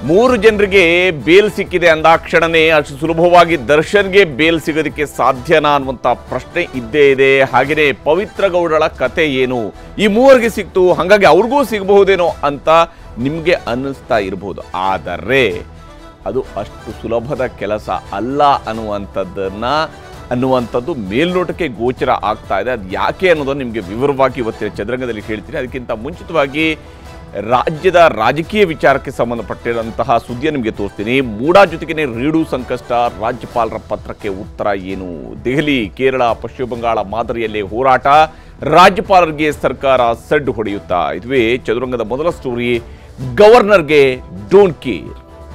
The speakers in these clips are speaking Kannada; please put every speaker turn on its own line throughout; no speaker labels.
ಮೂರು ಜನರಿಗೆ ಬೇಲ್ ಸಿಕ್ಕಿದೆ ಅಂದಾಕ್ಷಣನೇ ಅಷ್ಟು ಸುಲಭವಾಗಿ ದರ್ಶನ್ಗೆ ಬೇಲ್ ಸಿಗೋದಕ್ಕೆ ಸಾಧ್ಯನಾ ಅನ್ನುವಂಥ ಪ್ರಶ್ನೆ ಇದ್ದೇ ಇದೆ ಹಾಗೆಯೇ ಪವಿತ್ರ ಗೌಡಳ ಕತೆ ಏನು ಈ ಮೂವರಿಗೆ ಸಿಕ್ತು ಹಾಗಾಗಿ ಅವ್ರಿಗೂ ಸಿಗಬಹುದೇನೋ ಅಂತ ನಿಮಗೆ ಅನ್ನಿಸ್ತಾ ಇರಬಹುದು ಆದರೆ ಅದು ಅಷ್ಟು ಸುಲಭದ ಕೆಲಸ ಅಲ್ಲ ಅನ್ನುವಂಥದ್ದನ್ನ ಅನ್ನುವಂಥದ್ದು ಮೇಲ್ನೋಟಕ್ಕೆ ಗೋಚರ ಆಗ್ತಾ ಇದೆ ಅದು ಯಾಕೆ ಅನ್ನೋದನ್ನು ನಿಮಗೆ ವಿವರವಾಗಿ ಇವತ್ತಿನ ಚದುರಂಗದಲ್ಲಿ ಹೇಳ್ತೀನಿ ಅದಕ್ಕಿಂತ ಮುಂಚಿತವಾಗಿ ರಾಜ್ಯದ ರಾಜಕೀಯ ವಿಚಾರಕ್ಕೆ ಸಂಬಂಧಪಟ್ಟಿರುವಂತಹ ಸುದ್ದಿಯ ನಿಮಗೆ ತೋರಿಸ್ತೀನಿ ಮೂಡಾ ಜೊತೆಗೇನೆ ರೀಡು ಸಂಕಷ್ಟ ರಾಜ್ಯಪಾಲರ ಪತ್ರಕ್ಕೆ ಉತ್ತರ ಏನು ದೆಹಲಿ ಕೇರಳ ಪಶ್ಚಿಮ ಬಂಗಾಳ ಮಾದರಿಯಲ್ಲೇ ಹೋರಾಟ ರಾಜ್ಯಪಾಲರಿಗೆ ಸರ್ಕಾರ ಸಡ್ಡು ಹೊಡೆಯುತ್ತಾ ಇದುವೇ ಚದುರಂಗದ ಮೊದಲ ಸ್ಟೋರಿ ಗವರ್ನರ್ಗೆ ಡೋಂಟ್ ಕೇರ್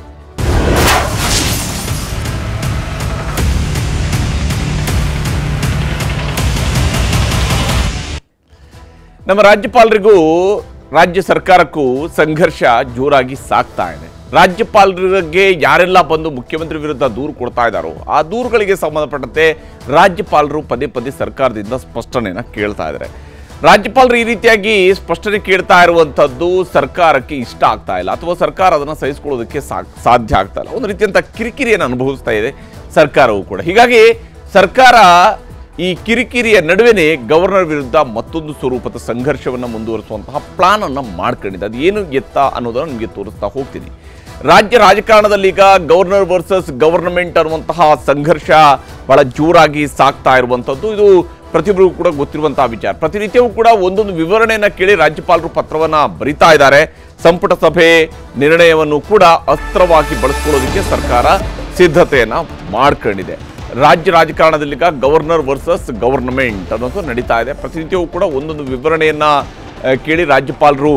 ನಮ್ಮ ರಾಜ್ಯಪಾಲರಿಗೂ ರಾಜ್ಯ ಸರ್ಕಾರಕ್ಕೂ ಸಂಘರ್ಷ ಜೋರಾಗಿ ಸಾಗ್ತಾ ಇದೆ ರಾಜ್ಯಪಾಲರಿಗೆ ಯಾರೆಲ್ಲ ಬಂದು ಮುಖ್ಯಮಂತ್ರಿ ವಿರುದ್ಧ ದೂರು ಕೊಡ್ತಾ ಇದ್ದಾರೋ ಆ ದೂರುಗಳಿಗೆ ಸಂಬಂಧಪಟ್ಟಂತೆ ರಾಜ್ಯಪಾಲರು ಪದೇ ಪದೇ ಸರ್ಕಾರದಿಂದ ಸ್ಪಷ್ಟನೆಯನ್ನ ಕೇಳ್ತಾ ಇದ್ದಾರೆ ರಾಜ್ಯಪಾಲರು ಈ ರೀತಿಯಾಗಿ ಸ್ಪಷ್ಟನೆ ಕೇಳ್ತಾ ಇರುವಂಥದ್ದು ಸರ್ಕಾರಕ್ಕೆ ಇಷ್ಟ ಆಗ್ತಾ ಇಲ್ಲ ಅಥವಾ ಸರ್ಕಾರ ಅದನ್ನು ಸಹಿಸಿಕೊಳ್ಳೋದಕ್ಕೆ ಸಾ- ಸಾಧ್ಯ ಆಗ್ತಾ ಇಲ್ಲ ಒಂದು ರೀತಿಯಂಥ ಕಿರಿಕಿರಿಯನ್ನು ಅನುಭವಿಸ್ತಾ ಇದೆ ಸರ್ಕಾರವು ಕೂಡ ಹೀಗಾಗಿ ಸರ್ಕಾರ ಈ ಕಿರಿಕಿರಿಯ ನಡುವೆನೇ ಗವರ್ನರ್ ವಿರುದ್ಧ ಮತ್ತೊಂದು ಸ್ವರೂಪದ ಸಂಘರ್ಷವನ್ನು ಮುಂದುವರಿಸುವಂತಹ ಪ್ಲಾನ್ ಅನ್ನ ಮಾಡ್ಕೊಂಡಿದೆ ಅದು ಏನು ಎತ್ತ ಅನ್ನೋದನ್ನು ನಿಮಗೆ ತೋರಿಸ್ತಾ ಹೋಗ್ತೀನಿ ರಾಜ್ಯ ರಾಜಕಾರಣದಲ್ಲಿ ಈಗ ಗವರ್ನರ್ ವರ್ಸಸ್ ಗವರ್ನಮೆಂಟ್ ಅನ್ನುವಂತಹ ಸಂಘರ್ಷ ಬಹಳ ಜೋರಾಗಿ ಸಾಗ್ತಾ ಇರುವಂಥದ್ದು ಇದು ಪ್ರತಿಯೊಬ್ಬರಿಗೂ ಕೂಡ ಗೊತ್ತಿರುವಂತಹ ವಿಚಾರ ಪ್ರತಿನಿತ್ಯವೂ ಕೂಡ ಒಂದೊಂದು ವಿವರಣೆಯನ್ನ ಕೇಳಿ ರಾಜ್ಯಪಾಲರು ಪತ್ರವನ್ನ ಬರಿತಾ ಇದ್ದಾರೆ ಸಂಪುಟ ಸಭೆ ನಿರ್ಣಯವನ್ನು ಕೂಡ ಅಸ್ತ್ರವಾಗಿ ಬಳಸ್ಕೊಳ್ಳೋದಕ್ಕೆ ಸರ್ಕಾರ ಸಿದ್ಧತೆಯನ್ನ ಮಾಡ್ಕೊಂಡಿದೆ ರಾಜ್ಯ ರಾಜಕಾರಣದಲ್ಲೀಗ ಗವರ್ನರ್ ವರ್ಸಸ್ ಗವರ್ನಮೆಂಟ್ ಅನ್ನೋದು ನಡೀತಾ ಇದೆ ಪ್ರತಿನಿತ್ಯವೂ ಕೂಡ ಒಂದೊಂದು ವಿವರಣೆಯನ್ನ ಆ, ಕೇಳಿ ರಾಜ್ಯಪಾಲರು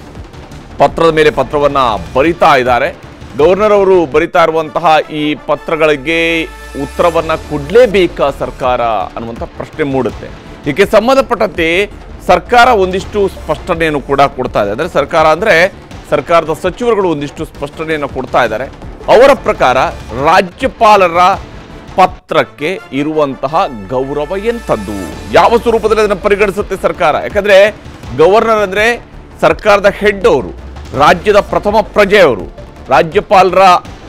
ಪತ್ರದ ಮೇಲೆ ಪತ್ರವನ್ನ ಬರಿತಾ ಇದ್ದಾರೆ ಗವರ್ನರ್ ಅವರು ಬರಿತಾ ಇರುವಂತಹ ಈ ಪತ್ರಗಳಿಗೆ ಉತ್ತರವನ್ನ ಕೊಡ್ಲೇಬೇಕಾ ಸರ್ಕಾರ ಅನ್ನುವಂಥ ಪ್ರಶ್ನೆ ಮೂಡುತ್ತೆ ಇದಕ್ಕೆ ಸಂಬಂಧಪಟ್ಟಂತೆ ಸರ್ಕಾರ ಒಂದಿಷ್ಟು ಸ್ಪಷ್ಟನೆಯನ್ನು ಕೂಡ ಕೊಡ್ತಾ ಇದೆ ಅಂದ್ರೆ ಸರ್ಕಾರ ಅಂದ್ರೆ ಸರ್ಕಾರದ ಸಚಿವರುಗಳು ಒಂದಿಷ್ಟು ಸ್ಪಷ್ಟನೆಯನ್ನು ಕೊಡ್ತಾ ಇದ್ದಾರೆ ಅವರ ಪ್ರಕಾರ ರಾಜ್ಯಪಾಲರ ಪತ್ರಕ್ಕೆ ಇರುವಂತಹ ಗೌರವ ಎಂಥದ್ದು ಯಾವ ಸ್ವರೂಪದಲ್ಲಿ ಅದನ್ನು ಪರಿಗಣಿಸುತ್ತೆ ಸರ್ಕಾರ ಯಾಕಂದ್ರೆ ಗವರ್ನರ್ ಅಂದ್ರೆ ಸರ್ಕಾರದ ಹೆಡ್ ಅವರು ರಾಜ್ಯದ ಪ್ರಥಮ ಪ್ರಜೆ ಅವರು ರಾಜ್ಯಪಾಲರ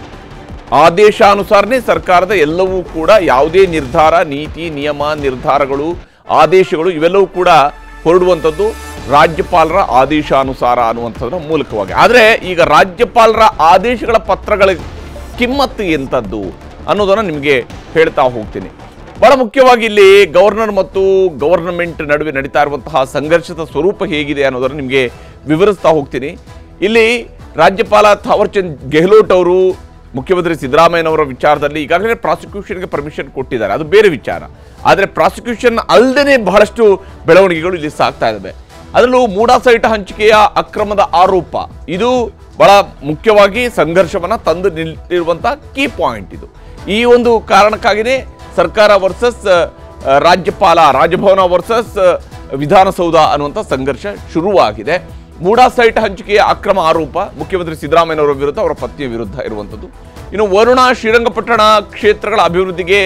ಆದೇಶಾನುಸಾರನೇ ಸರ್ಕಾರದ ಎಲ್ಲವೂ ಕೂಡ ಯಾವುದೇ ನಿರ್ಧಾರ ನೀತಿ ನಿಯಮ ನಿರ್ಧಾರಗಳು ಆದೇಶಗಳು ಇವೆಲ್ಲವೂ ಕೂಡ ಹೊರಡುವಂಥದ್ದು ರಾಜ್ಯಪಾಲರ ಆದೇಶಾನುಸಾರ ಅನ್ನುವಂಥದ್ರ ಮೂಲಕವಾಗಿ ಆದರೆ ಈಗ ರಾಜ್ಯಪಾಲರ ಆದೇಶಗಳ ಪತ್ರಗಳ ಕಿಮ್ಮತ್ತು ಎಂಥದ್ದು ಅನ್ನೋದನ್ನು ನಿಮಗೆ ಹೇಳ್ತಾ ಹೋಗ್ತೀನಿ ಬಹಳ ಮುಖ್ಯವಾಗಿ ಇಲ್ಲಿ ಗವರ್ನರ್ ಮತ್ತು ಗವರ್ನಮೆಂಟ್ ನಡುವೆ ನಡೀತಾ ಇರುವಂತಹ ಸಂಘರ್ಷದ ಸ್ವರೂಪ ಹೇಗಿದೆ ಅನ್ನೋದನ್ನು ನಿಮಗೆ ವಿವರಿಸ್ತಾ ಹೋಗ್ತೀನಿ ಇಲ್ಲಿ ರಾಜ್ಯಪಾಲ ಥಾವರ್ಚಂದ್ ಗೆಹ್ಲೋಟ್ ಅವರು ಮುಖ್ಯಮಂತ್ರಿ ಸಿದ್ದರಾಮಯ್ಯನವರ ವಿಚಾರದಲ್ಲಿ ಈಗಾಗಲೇ ಪ್ರಾಸಿಕ್ಯೂಷನ್ಗೆ ಪರ್ಮಿಷನ್ ಕೊಟ್ಟಿದ್ದಾರೆ ಅದು ಬೇರೆ ವಿಚಾರ ಆದರೆ ಪ್ರಾಸಿಕ್ಯೂಷನ್ ಅಲ್ಲದೆ ಬಹಳಷ್ಟು ಬೆಳವಣಿಗೆಗಳು ಇಲ್ಲಿ ಸಾಗ್ತಾ ಇದ್ದಾವೆ ಅದರಲ್ಲೂ ಮೂಡಾ ಸೈಟ್ ಹಂಚಿಕೆಯ ಅಕ್ರಮದ ಆರೋಪ ಇದು ಬಹಳ ಮುಖ್ಯವಾಗಿ ಸಂಘರ್ಷವನ್ನ ತಂದು ನಿಂತಿರುವಂತಹ ಕೀ ಪಾಯಿಂಟ್ ಇದು ಈ ಒಂದು ಕಾರಣಕ್ಕಾಗಿಯೇ ಸರ್ಕಾರ ವರ್ಸಸ್ ರಾಜ್ಯಪಾಲ ರಾಜಭವನ ವರ್ಸಸ್ ವಿಧಾನಸೌಧ ಅನ್ನುವಂಥ ಸಂಘರ್ಷ ಶುರುವಾಗಿದೆ ಮೂಡಾ ಸೈಟ್ ಹಂಚಿಕೆಯ ಅಕ್ರಮ ಆರೋಪ ಮುಖ್ಯಮಂತ್ರಿ ಸಿದ್ದರಾಮಯ್ಯನವರ ವಿರುದ್ಧ ಅವರ ಪತ್ನಿಯ ವಿರುದ್ಧ ಇರುವಂಥದ್ದು ಇನ್ನು ವರುಣ ಶ್ರೀರಂಗಪಟ್ಟಣ ಕ್ಷೇತ್ರಗಳ ಅಭಿವೃದ್ಧಿಗೆ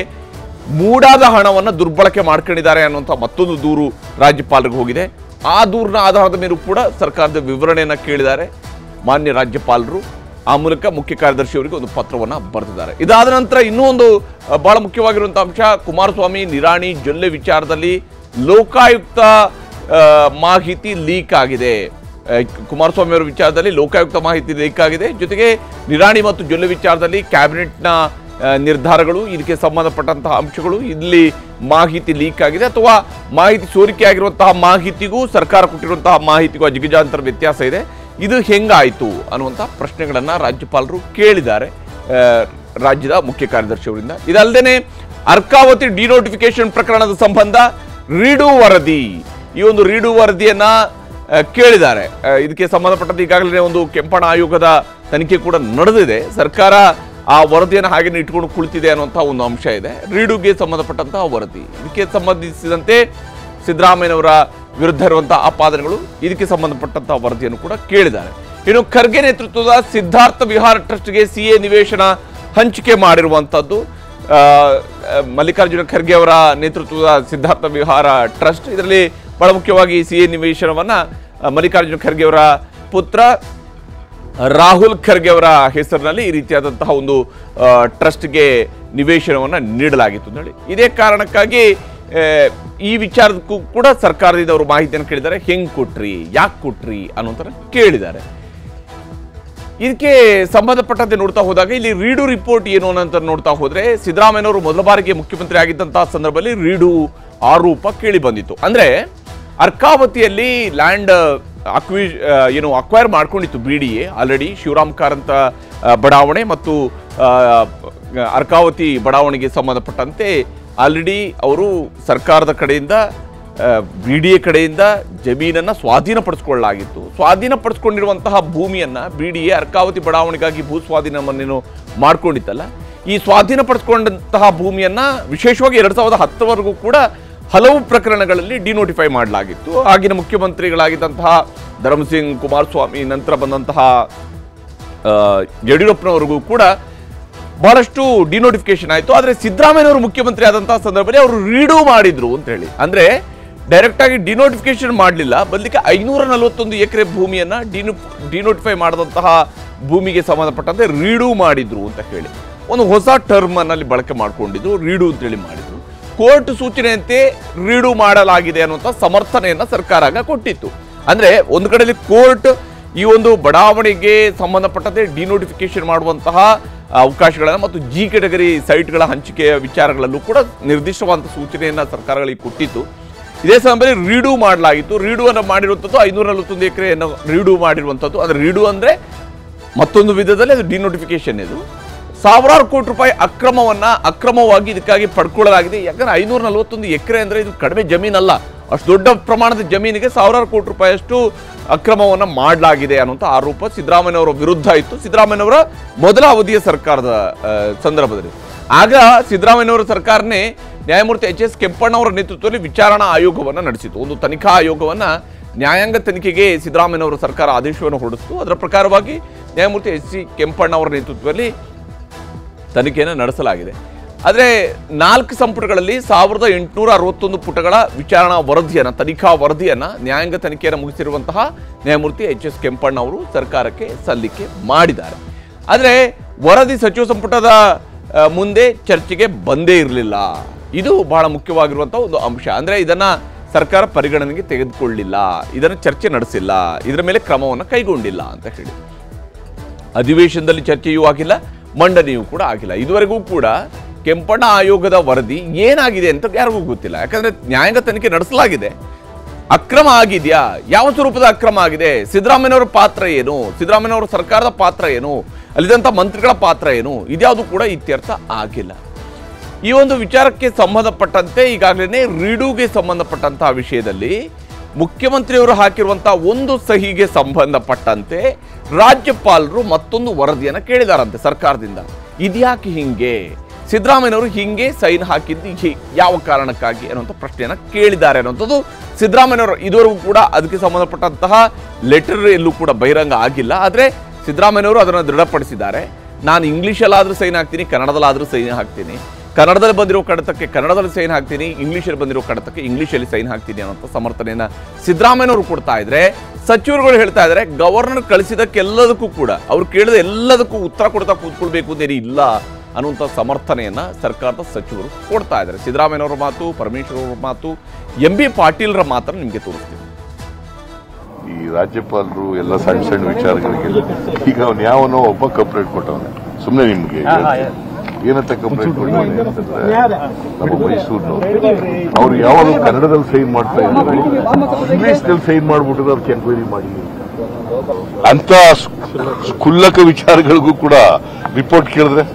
ಮೂಡಾದ ಹಣವನ್ನು ದುರ್ಬಳಕೆ ಮಾಡ್ಕೊಂಡಿದ್ದಾರೆ ಅನ್ನುವಂಥ ಮತ್ತೊಂದು ದೂರು ರಾಜ್ಯಪಾಲರಿಗೆ ಹೋಗಿದೆ ಆ ದೂರಿನ ಆಧಾರದ ಮೇಲೂ ಕೂಡ ಸರ್ಕಾರದ ವಿವರಣೆಯನ್ನು ಕೇಳಿದ್ದಾರೆ ಮಾನ್ಯ ರಾಜ್ಯಪಾಲರು ಆ ಮೂಲಕ ಮುಖ್ಯ ಕಾರ್ಯದರ್ಶಿ ಅವರಿಗೆ ಒಂದು ಪತ್ರವನ್ನು ಬರೆದಿದ್ದಾರೆ ಇದಾದ ನಂತರ ಇನ್ನೂ ಒಂದು ಅಹ್, ಬಹಳ ಮುಖ್ಯವಾಗಿರುವಂಥ ಅಂಶ ಕುಮಾರಸ್ವಾಮಿ ನಿರಾಣಿ ಜೊಲ್ಲೆ ವಿಚಾರದಲ್ಲಿ ಲೋಕಾಯುಕ್ತ ಅಹ್, ಮಾಹಿತಿ ಲೀಕ್ ಆಗಿದೆ ಅಹ್, ಕುಮಾರಸ್ವಾಮಿ ಅವರ ವಿಚಾರದಲ್ಲಿ ಲೋಕಾಯುಕ್ತ ಮಾಹಿತಿ ಲೀಕ್ ಆಗಿದೆ ಜೊತೆಗೆ ನಿರಾಣಿ ಮತ್ತು ಜೊಲ್ಲೆ ವಿಚಾರದಲ್ಲಿ ಕ್ಯಾಬಿನೆಟ್ನ ಅಹ್, ನಿರ್ಧಾರಗಳು ಇದಕ್ಕೆ ಸಂಬಂಧಪಟ್ಟಂತಹ ಅಂಶಗಳು ಇಲ್ಲಿ ಮಾಹಿತಿ ಲೀಕ್ ಆಗಿದೆ ಅಥವಾ ಮಾಹಿತಿ ಸೋರಿಕೆ ಆಗಿರುವಂತಹ ಮಾಹಿತಿಗೂ ಸರ್ಕಾರ ಕೊಟ್ಟಿರುವಂತಹ ಮಾಹಿತಿಗೂ ಅಜಗಜಾಂತರ ವ್ಯತ್ಯಾಸ ಇದೆ ಇದು ಹೆಂಗಾಯಿತು ಅನ್ನುವಂಥ ಪ್ರಶ್ನೆಗಳನ್ನ ರಾಜ್ಯಪಾಲರು ಕೇಳಿದ್ದಾರೆ ಆ, ರಾಜ್ಯದ ಮುಖ್ಯ ಕಾರ್ಯದರ್ಶಿ ಅವರಿಂದ ಇದಲ್ಲದೆ ಅರ್ಕಾವತಿ ಡಿನೋಟಿಫಿಕೇಶನ್ ಪ್ರಕರಣದ ಸಂಬಂಧ ರೀಡು ವರದಿ ಈ ಒಂದು ರೀಡು ವರದಿಯನ್ನ ಆ, ಕೇಳಿದ್ದಾರೆ ಆ, ಇದಕ್ಕೆ ಸಂಬಂಧಪಟ್ಟಂತೆ ಈಗಾಗಲೇ ಒಂದು ಕೆಂಪಣ ಆಯೋಗದ ತನಿಖೆ ಕೂಡ ನಡೆದಿದೆ ಸರ್ಕಾರ ಆ ವರದಿಯನ್ನು ಹಾಗೆ ಇಟ್ಕೊಂಡು ಕುಳಿತಿದೆ ಅನ್ನುವಂಥ ಒಂದು ಅಂಶ ಇದೆ ರೀಡುಗೆ ಸಂಬಂಧಪಟ್ಟಂತಹ ವರದಿ ಇದಕ್ಕೆ ಸಂಬಂಧಿಸಿದಂತೆ ಸಿದ್ದರಾಮಯ್ಯನವರ ವಿರುದ್ಧ ಇರುವಂತಹ ಆಪಾದನೆಗಳು ಇದಕ್ಕೆ ಸಂಬಂಧಪಟ್ಟಂತಹ ವರದಿಯನ್ನು ಕೂಡ ಕೇಳಿದ್ದಾರೆ ಇನ್ನು ಖರ್ಗೆ ನೇತೃತ್ವದ ಸಿದ್ಧಾರ್ಥ ವಿಹಾರ ಟ್ರಸ್ಟ್ಗೆ ಸಿಎ ನಿವೇಶನ ಹಂಚಿಕೆ ಮಾಡಿರುವಂಥದ್ದು ಆ, ಆ, ಮಲ್ಲಿಕಾರ್ಜುನ ಖರ್ಗೆ ಅವರ ನೇತೃತ್ವದ ಸಿದ್ಧಾರ್ಥ ವಿಹಾರ ಟ್ರಸ್ಟ್ ಇದರಲ್ಲಿ ಬಹಳ ಮುಖ್ಯವಾಗಿ ಸಿ ಎ ನಿವೇಶನವನ್ನ ಆ, ಮಲ್ಲಿಕಾರ್ಜುನ ಖರ್ಗೆ ಅವರ ಪುತ್ರ ರಾಹುಲ್ ಖರ್ಗೆ ಅವರ ಹೆಸರಿನಲ್ಲಿ ಈ ರೀತಿಯಾದಂತಹ ಒಂದು ಆ, ಟ್ರಸ್ಟ್ಗೆ ನಿವೇಶನವನ್ನು ನೀಡಲಾಗಿತ್ತು ಅಂತ ಹೇಳಿ ಇದೇ ಕಾರಣಕ್ಕಾಗಿ ಆ, ಈ ವಿಚಾರಕ್ಕೂ ಕೂಡ ಸರ್ಕಾರದಿಂದ ಅವರು ಮಾಹಿತಿಯನ್ನು ಕೇಳಿದ್ದಾರೆ ಹೆಂಗ್ ಕೊಟ್ರಿ ಯಾಕೆ ಕೊಟ್ರಿ ಅನ್ನೋಂಥ ಕೇಳಿದ್ದಾರೆ ಇದಕ್ಕೆ ಸಂಬಂಧಪಟ್ಟಂತೆ ನೋಡ್ತಾ ಹೋದಾಗ ಇಲ್ಲಿ ರೀಡು ರಿಪೋರ್ಟ್ ಏನು ಅಂತ ನೋಡ್ತಾ ಹೋದ್ರೆ ಸಿದ್ದರಾಮಯ್ಯನವರು ಮೊದಲ ಬಾರಿಗೆ ಮುಖ್ಯಮಂತ್ರಿ ಆಗಿದ್ದಂತಹ ಸಂದರ್ಭದಲ್ಲಿ ರೀಡು ಆರೋಪ ಕೇಳಿ ಬಂದಿತ್ತು ಅಂದ್ರೆ ಅರ್ಕಾವತಿಯಲ್ಲಿ ಲ್ಯಾಂಡ್ ಅಕ್ವಿ ಏನು ಅಕ್ವೈರ್ ಮಾಡ್ಕೊಂಡಿತ್ತು B D A already Shivaram Karanth ಆ, ಬಡಾವಣೆ ಮತ್ತು ಆ, ಅರ್ಕಾವತಿ ಬಡಾವಣೆಗೆ ಸಂಬಂಧಪಟ್ಟಂತೆ ಆಲ್ರೆಡಿ ಅವರು ಸರ್ಕಾರದ ಕಡೆಯಿಂದ ಬಿ ಡಿ ಎ ಕಡೆಯಿಂದ ಜಮೀನನ್ನ ಸ್ವಾಧೀನಪಡಿಸ್ಕೊಳ್ಳಲಾಗಿತ್ತು ಸ್ವಾಧೀನಪಡಿಸ್ಕೊಂಡಿರುವಂತಹ ಭೂಮಿಯನ್ನ ಬಿ ಡಿ ಎ ಅರ್ಕಾವತಿ ಬಡಾವಣೆಗಾಗಿ ಭೂ ಸ್ವಾಧೀನವನ್ನೇನು ಮಾಡ್ಕೊಂಡಿತ್ತಲ್ಲ ಈ ಸ್ವಾಧೀನಪಡಿಸ್ಕೊಂಡಂತಹ ಭೂಮಿಯನ್ನ ವಿಶೇಷವಾಗಿ ಎರಡ್ ಸಾವಿರದ ಹತ್ತರವರೆಗೂ ಕೂಡ ಹಲವು ಪ್ರಕರಣಗಳಲ್ಲಿ ಡಿನೋಟಿಫೈ ಮಾಡಲಾಗಿತ್ತು ಆಗಿನ ಮುಖ್ಯಮಂತ್ರಿಗಳಾಗಿದ್ದಂತಹ ಧರ್ಮಸಿಂಗ್ ಕುಮಾರಸ್ವಾಮಿ ನಂತರ ಬಂದಂತಹ ಆ, ಯಡಿಯೂರಪ್ಪನವರಿಗೂ ಕೂಡ ಬಹಳಷ್ಟು ಡಿನೋಟಿಫಿಕೇಶನ್ ಆಯಿತು ಆದರೆ ಸಿದ್ದರಾಮಯ್ಯನವರು ಮುಖ್ಯಮಂತ್ರಿ ಆದಂತಹ ಸಂದರ್ಭದಲ್ಲಿ ಅವರು ರೀಡೂ ಮಾಡಿದ್ರು ಅಂತ ಹೇಳಿ ಅಂದ್ರೆ ಡೈರೆಕ್ಟ್ ಆಗಿ ಡಿನೋಟಿಫಿಕೇಶನ್ ಮಾಡಲಿಲ್ಲ ಬದಲಿಗೆ ಐನೂರ ನಲವತ್ತೊಂದು ಎಕರೆ ಭೂಮಿಯನ್ನ ಡಿನೋ ಡಿನೋಟಿಫೈ ಮಾಡಿದಂತಹ ಭೂಮಿಗೆ ಸಂಬಂಧಪಟ್ಟಂತೆ ರೀಡೂ ಮಾಡಿದ್ರು ಅಂತ ಹೇಳಿ ಒಂದು ಹೊಸ ಟರ್ಮ್ ಅನ್ನಲ್ಲಿ ಬಳಕೆ ಮಾಡ್ಕೊಂಡಿದ್ರು ರೀಡು ಅಂತೇಳಿ ಮಾಡಿದ್ರು ಕೋರ್ಟ್ ಸೂಚನೆಯಂತೆ ರೀಡು ಮಾಡಲಾಗಿದೆ ಅನ್ನುವಂಥ ಸಮರ್ಥನೆಯನ್ನ ಸರ್ಕಾರ ಆಗ ಕೊಟ್ಟಿತ್ತು ಅಂದ್ರೆ ಒಂದು ಕಡೆಯಲ್ಲಿ ಕೋರ್ಟ್ ಈ ಒಂದು ಬಡಾವಣೆಗೆ ಸಂಬಂಧಪಟ್ಟಂತೆ ಡಿನೋಟಿಫಿಕೇಶನ್ ಮಾಡುವಂತಹ ಅವಕಾಶಗಳನ್ನು ಮತ್ತು ಜಿ ಕೆಟಗರಿ ಸೈಟ್ಗಳ ಹಂಚಿಕೆಯ ವಿಚಾರಗಳಲ್ಲೂ ಕೂಡ ನಿರ್ದಿಷ್ಟವಾದಂಥ ಸೂಚನೆಯನ್ನ ಸರ್ಕಾರಗಳಿಗೆ ಕೊಟ್ಟಿತ್ತು ಇದೇ ಸಮಯದಲ್ಲಿ ರೀಡು ಮಾಡಲಾಗಿತ್ತು ರೀಡು ಅನ್ನು ಮಾಡಿರುವಂಥದ್ದು ಐನೂರ ನಲವತ್ತೊಂದು ಎಕರೆಯನ್ನು ರೀಡು ಮಾಡಿರುವಂಥದ್ದು ಅಂದ್ರೆ ರೀಡು ಅಂದ್ರೆ ಮತ್ತೊಂದು ವಿಧದಲ್ಲಿ ಅದು ಡಿನೋಟಿಫಿಕೇಶನ್ ಇದು ಸಾವಿರಾರು ಕೋಟಿ ರೂಪಾಯಿ ಅಕ್ರಮವನ್ನ ಅಕ್ರಮವಾಗಿ ಇದಕ್ಕಾಗಿ ಪಡ್ಕೊಳ್ಳಲಾಗಿದೆ ಯಾಕಂದ್ರೆ ಐನೂರ ನಲವತ್ತೊಂದು ಎಕರೆ ಅಂದ್ರೆ ಇದು ಕಡಿಮೆ ಜಮೀನಲ್ಲ ಅಷ್ಟು ದೊಡ್ಡ ಪ್ರಮಾಣದ ಜಮೀನಿಗೆ ಸಾವಿರಾರು ಕೋಟಿ ರೂಪಾಯಿಯಷ್ಟು ಅಕ್ರಮವನ್ನ ಮಾಡಲಾಗಿದೆ ಅನ್ನುವಂಥ ಆರೋಪ ಸಿದ್ದರಾಮಯ್ಯನವರ ವಿರುದ್ಧ ಇತ್ತು ಸಿದ್ದರಾಮಯ್ಯನವರ ಮೊದಲ ಅವಧಿಯ ಸರ್ಕಾರದ ಆ, ಸಂದರ್ಭದಲ್ಲಿ ಆಗ ಸಿದ್ದರಾಮಯ್ಯನವರ ಸರ್ಕಾರನೇ ನ್ಯಾಯಮೂರ್ತಿ ಎಚ್ ಎಸ್ ಕೆಂಪಣ್ಣವರ ನೇತೃತ್ವದಲ್ಲಿ ವಿಚಾರಣಾ ಆಯೋಗವನ್ನ ನಡೆಸಿತು ಒಂದು ತನಿಖಾ ಆಯೋಗವನ್ನ ನ್ಯಾಯಾಂಗ ತನಿಖೆಗೆ ಸಿದ್ದರಾಮಯ್ಯನವರ ಸರ್ಕಾರ ಆದೇಶವನ್ನು ಹೊರಡಿಸಿತು ಅದರ ಪ್ರಕಾರವಾಗಿ ನ್ಯಾಯಮೂರ್ತಿ ಎಚ್ ಸಿ ಕೆಂಪಣ್ಣವರ ನೇತೃತ್ವದಲ್ಲಿ ತನಿಖೆಯನ್ನು ನಡೆಸಲಾಗಿದೆ ಆದರೆ ನಾಲ್ಕು ಸಂಪುಟಗಳಲ್ಲಿ ಸಾವಿರದ ಎಂಟುನೂರ ಅರವತ್ತೊಂದು ಪುಟಗಳ ವಿಚಾರಣಾ ವರದಿಯನ್ನು ತನಿಖಾ ವರದಿಯನ್ನು ನ್ಯಾಯಾಂಗ ತನಿಖೆಯನ್ನು ಮುಗಿಸಿರುವಂತಹ ನ್ಯಾಯಮೂರ್ತಿ ಎಚ್ ಎಸ್ ಕೆಂಪಣ್ಣ ಅವರು ಸರ್ಕಾರಕ್ಕೆ ಸಲ್ಲಿಕೆ ಮಾಡಿದ್ದಾರೆ ಆದರೆ ವರದಿ ಸಚಿವ ಸಂಪುಟದ ಆ, ಮುಂದೆ ಚರ್ಚೆಗೆ ಬಂದೇ ಇರಲಿಲ್ಲ ಇದು ಬಹಳ ಮುಖ್ಯವಾಗಿರುವಂತಹ ಒಂದು ಅಂಶ ಅಂದರೆ ಇದನ್ನ ಸರ್ಕಾರ ಪರಿಗಣನೆಗೆ ತೆಗೆದುಕೊಳ್ಳಿಲ್ಲ ಇದನ್ನು ಚರ್ಚೆ ನಡೆಸಿಲ್ಲ ಇದರ ಮೇಲೆ ಕ್ರಮವನ್ನು ಕೈಗೊಂಡಿಲ್ಲ ಅಂತ ಹೇಳಿ ಅಧಿವೇಶನದಲ್ಲಿ ಚರ್ಚೆಯೂ ಆಗಿಲ್ಲ ಮಂಡನೆಯೂ ಕೂಡ ಆಗಿಲ್ಲ ಇದುವರೆಗೂ ಕೂಡ ಕೆಂಪಣ್ಣ ಆಯೋಗದ ವರದಿ ಏನಾಗಿದೆ ಅಂತ ಯಾರಿಗೂ ಗೊತ್ತಿಲ್ಲ ಯಾಕಂದ್ರೆ ನ್ಯಾಯಾಂಗ ತನಿಖೆ ನಡೆಸಲಾಗಿದೆ ಅಕ್ರಮ ಆಗಿದೆಯಾ ಯಾವ ಸ್ವರೂಪದ ಅಕ್ರಮ ಆಗಿದೆ ಸಿದ್ದರಾಮಯ್ಯನವರ ಪಾತ್ರ ಏನು ಸಿದ್ದರಾಮಯ್ಯನವರ ಸರ್ಕಾರದ ಪಾತ್ರ ಏನು ಅಲ್ಲಿದ್ದಂಥ ಮಂತ್ರಿಗಳ ಪಾತ್ರ ಏನು ಇದ್ಯಾವುದು ಕೂಡ ಇತ್ಯರ್ಥ ಆಗಿಲ್ಲ ಈ ಒಂದು ವಿಚಾರಕ್ಕೆ ಸಂಬಂಧಪಟ್ಟಂತೆ ಈಗಾಗಲೇ ರೀಡುಗೆ ಸಂಬಂಧಪಟ್ಟಂತಹ ವಿಷಯದಲ್ಲಿ ಮುಖ್ಯಮಂತ್ರಿಯವರು ಹಾಕಿರುವಂತಹ ಒಂದು ಸಹಿಗೆ ಸಂಬಂಧಪಟ್ಟಂತೆ ರಾಜ್ಯಪಾಲರು ಮತ್ತೊಂದು ವರದಿಯನ್ನು ಕೇಳಿದಾರಂತೆ ಸರ್ಕಾರದಿಂದ ಇದ್ಯಾಕೆ ಹಿಂಗೆ ಸಿದ್ದರಾಮಯ್ಯನವರು ಹಿಂಗೆ ಸೈನ್ ಹಾಕಿದ್ದು ಹಿ- ಯಾವ ಕಾರಣಕ್ಕಾಗಿ ಅನ್ನುವಂಥ ಪ್ರಶ್ನೆಯನ್ನು ಕೇಳಿದ್ದಾರೆ ಅನ್ನುವಂಥದ್ದು ಸಿದ್ದರಾಮಯ್ಯನವರು ಇದುವರೆಗೂ ಕೂಡ ಅದಕ್ಕೆ ಸಂಬಂಧಪಟ್ಟಂತಹ ಲೆಟರ್ ಎಲ್ಲೂ ಕೂಡ ಬಹಿರಂಗ ಆಗಿಲ್ಲ ಆದರೆ ಸಿದ್ದರಾಮಯ್ಯನವರು ಅದನ್ನು ದೃಢಪಡಿಸಿದ್ದಾರೆ ನಾನು ಇಂಗ್ಲೀಷಲ್ಲಾದರೂ ಸೈನ್ ಹಾಕ್ತೀನಿ ಕನ್ನಡದಲ್ಲಾದರೂ ಸೈನ್ ಹಾಕ್ತೀನಿ ಕನ್ನಡದಲ್ಲಿ ಬಂದಿರೋ ಕಡತಕ್ಕೆ ಕನ್ನಡದಲ್ಲಿ ಸೈನ್ ಹಾಕ್ತೀನಿ ಇಂಗ್ಲೀಷಲ್ಲಿ ಬಂದಿರೋ ಕಡತಕ್ಕೆ ಇಂಗ್ಲೀಷಲ್ಲಿ ಸೈನ್ ಹಾಕ್ತೀನಿ ಅನ್ನೋ ಸಮರ್ಥನೆಯನ್ನ ಸಿದ್ದರಾಮಯ್ಯನವರು ಕೊಡ್ತಾ ಇದ್ರೆ ಸಚಿವರುಗಳು ಹೇಳ್ತಾ ಇದ್ದಾರೆ ಗವರ್ನರ್ ಕಳಿಸಿದಕ್ಕೆಲ್ಲದಕ್ಕೂ ಕೂಡ ಅವ್ರು ಕೇಳಿದ ಎಲ್ಲದಕ್ಕೂ ಉತ್ತರ ಕೊಡ್ತಾ ಕೂತ್ಕೊಳ್ಬೇಕು ಅಂತೇಳಿ ಇಲ್ಲ ಅನ್ನುವಂಥ ಸಮರ್ಥನೆಯನ್ನ ಸರ್ಕಾರದ ಸಚಿವರು ಕೊಡ್ತಾ ಇದ್ದಾರೆ ಸಿದ್ದರಾಮಯ್ಯನವರ ಮಾತು ಪರಮೇಶ್ವರ್ ಅವರ ಮಾತು ಎಂ ಬಿ ಪಾಟೀಲ್ರ ಮಾತನ್ನು ನಿಮಗೆ ತೋರಿಸ್ತೀನಿ
ಈ ರಾಜ್ಯಪಾಲರು ಎಲ್ಲ ಸಣ್ಣ ಸಣ್ಣ ವಿಚಾರಗಳಿಗೆ ಈಗ ಅವನು ಯಾವನೋ ಒಬ್ಬ ಕಂಪ್ಲೇಂಟ್ ಕೊಟ್ಟವನೆ ಸುಮ್ಮನೆ ನಿಮ್ಗೆ ಏನಂತ ಕಂಪ್ಲೇಂಟ್ ಕೊಟ್ಟವನೆ ಅಂತಂದ್ರೆ ನಮ್ಮ ಮೈಸೂರಿನವ್ರು ಅವ್ರು ಯಾವಾಗ ಕನ್ನಡದಲ್ಲಿ ಸೈನ್ ಮಾಡ್ತಾ ಇದ್ರು ಇಂಗ್ಲಿಷ್ನಲ್ಲಿ ಸೈನ್ ಮಾಡ್ಬಿಟ್ಟಿದ್ರೆ ಅದಕ್ಕೆ ಎನ್ಕ್ವೈರಿ ಮಾಡಿ ಅಂತ ಕ್ಷುಲ್ಲಕ ವಿಚಾರಗಳಿಗೂ ಕೂಡ ರಿಪೋರ್ಟ್ ಕೇಳಿದ್ರೆ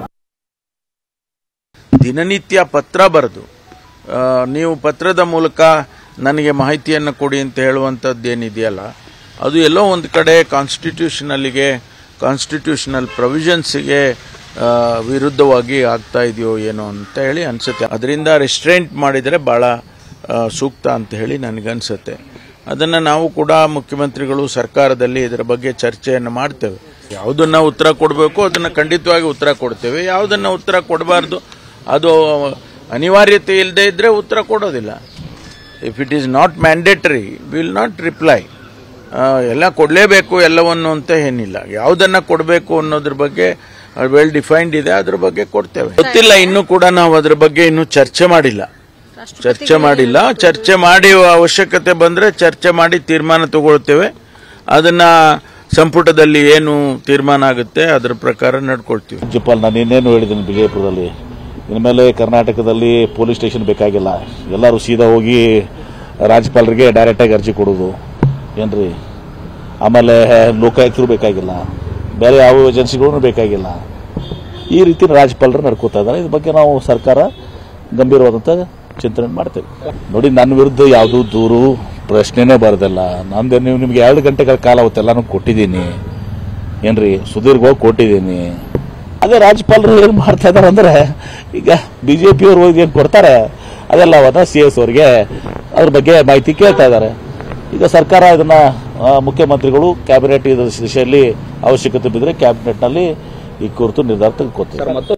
ದಿನನಿತ್ಯ ಪತ್ರ ಬರೆದು ಆ, ನೀವು ಪತ್ರದ ಮೂಲಕ ನನಗೆ ಮಾಹಿತಿಯನ್ನು ಕೊಡಿ ಅಂತ ಹೇಳುವಂಥದ್ದು ಏನಿದೆಯಲ್ಲ ಅದು ಎಲ್ಲೋ ಒಂದು ಕಡೆ ಕಾನ್ಸ್ಟಿಟ್ಯೂಷನಲ್ಲಿಗೆ ಕಾನ್ಸ್ಟಿಟ್ಯೂಷನಲ್ ಪ್ರೊವಿಷನ್ಸ್ಗೆ ವಿರುದ್ಧವಾಗಿ ಆಗ್ತಾ ಇದೆಯೋ ಏನೋ ಅಂತ ಹೇಳಿ ಅನ್ಸುತ್ತೆ ಅದರಿಂದ ರೆಸ್ಟ್ರೆಂಟ್ ಮಾಡಿದರೆ ಬಹಳ ಆ, ಸೂಕ್ತ ಅಂತ ಹೇಳಿ ನನಗನ್ಸುತ್ತೆ ಅದನ್ನು ನಾವು ಕೂಡ ಮುಖ್ಯಮಂತ್ರಿಗಳು ಸರ್ಕಾರದಲ್ಲಿ ಇದರ ಬಗ್ಗೆ ಚರ್ಚೆಯನ್ನು ಮಾಡ್ತೇವೆ ಯಾವುದನ್ನ ಉತ್ತರ ಕೊಡಬೇಕು ಅದನ್ನು ಖಂಡಿತವಾಗಿ ಉತ್ತರ ಕೊಡ್ತೇವೆ ಯಾವುದನ್ನ ಉತ್ತರ ಕೊಡಬಾರ್ದು ಅದು ಅನಿವಾರ್ಯತೆ ಇಲ್ಲದೆ ಇದ್ರೆ ಉತ್ತರ ಕೊಡೋದಿಲ್ಲ if it is not mandatory will not reply ಆ, ಎಲ್ಲ ಕೊಡಲೇಬೇಕು ಎಲ್ಲವನ್ನು ಅಂತ ಏನಿಲ್ಲ ಯಾವುದನ್ನ ಕೊಡಬೇಕು ಅನ್ನೋದ್ರ ಬಗ್ಗೆ ವೆಲ್ ಡಿಫೈನ್ಡ್ ಇದೆ ಅದ್ರ ಬಗ್ಗೆ ಕೊಡ್ತೇವೆ ಗೊತ್ತಿಲ್ಲ ಇನ್ನೂ ಕೂಡ ನಾವು ಅದ್ರ ಬಗ್ಗೆ ಇನ್ನೂ ಚರ್ಚೆ ಮಾಡಿಲ್ಲ ಚರ್ಚೆ ಮಾಡಿಲ್ಲ ಚರ್ಚೆ ಮಾಡಿ ಅವಶ್ಯಕತೆ ಬಂದ್ರೆ ಚರ್ಚೆ ಮಾಡಿ ತೀರ್ಮಾನ ತಗೊಳ್ತೇವೆ ಅದನ್ನ ಸಂಪುಟದಲ್ಲಿ ಏನು ತೀರ್ಮಾನ ಆಗುತ್ತೆ ಅದರ ಪ್ರಕಾರ ನಡ್ಕೊಳ್ತೀವಿ
ರಾಜ್ಯಪಾಲ ನಾನು ಇನ್ನೇನು ಹೇಳಿದ್ದೀನಿ ವಿಜಯಪುರದಲ್ಲಿ ಇನ್ಮೇಲೆ ಕರ್ನಾಟಕದಲ್ಲಿ ಪೊಲೀಸ್ ಸ್ಟೇಷನ್ ಬೇಕಾಗಿಲ್ಲ ಎಲ್ಲರೂ ಸೀದಾ ಹೋಗಿ ರಾಜ್ಯಪಾಲರಿಗೆ ಡೈರೆಕ್ಟಾಗಿ ಅರ್ಜಿ ಕೊಡೋದು ಏನ್ರಿ ಆಮೇಲೆ ಲೋಕಾಯುಕ್ತರು ಬೇಕಾಗಿಲ್ಲ ಬೇರೆ ಯಾವ ಏಜೆನ್ಸಿಗಳು ಬೇಕಾಗಿಲ್ಲ ಈ ರೀತಿ ರಾಜ್ಯಪಾಲರು ನಡ್ಕೋತಾ ಇದ್ದಾರೆ ಇದ್ರ ಬಗ್ಗೆ ನಾವು ಸರ್ಕಾರ ಗಂಭೀರವಾದಂಥ ಚಿಂತನೆ ಮಾಡ್ತೇವೆ ನೋಡಿ ನನ್ನ ವಿರುದ್ಧ ಯಾವುದೂ ದೂರು ಪ್ರಶ್ನೆನೇ ಬರೋದಿಲ್ಲ ನಂದು ನೀವು ನಿಮ್ಗೆ ಎರಡು ಗಂಟೆಗಳ ಕಾಲ ಅವತ್ತೆಲ್ಲಾನು ಕೊಟ್ಟಿದ್ದೀನಿ ಏನ್ರಿ ಸುದೀರ್ಘವಾಗಿ ಕೊಟ್ಟಿದ್ದೀನಿ ಅದೇ ರಾಜ್ಯಪಾಲರು ಏನು ಮಾಡ್ತಾ ಇದಾರೆ ಅಂದ್ರೆ ಈಗ ಬಿಜೆಪಿ ಅವರು ಏನು ಕೊಡ್ತಾರೆ ಅದೆಲ್ಲ ಅವನ್ನ ಸಿ ಎಸ್ ಅವರಿಗೆ ಅದ್ರ ಬಗ್ಗೆ ಮಾಹಿತಿ ಕೇಳ್ತಾ ಇದ್ದಾರೆ ಈಗ ಸರ್ಕಾರ ಇದನ್ನ ಆ, ಮುಖ್ಯಮಂತ್ರಿಗಳು ಕ್ಯಾಬಿನೆಟ್ ಇದ್ರ ದಿಶೆಯಲ್ಲಿ ಅವಶ್ಯಕತೆ ಬಿದ್ದರೆ ಕ್ಯಾಬಿನೆಟ್ನಲ್ಲಿ ಈ ಕುರಿತು ನಿರ್ಧಾರ ತೆಗೆದುಕೊತಾರೆ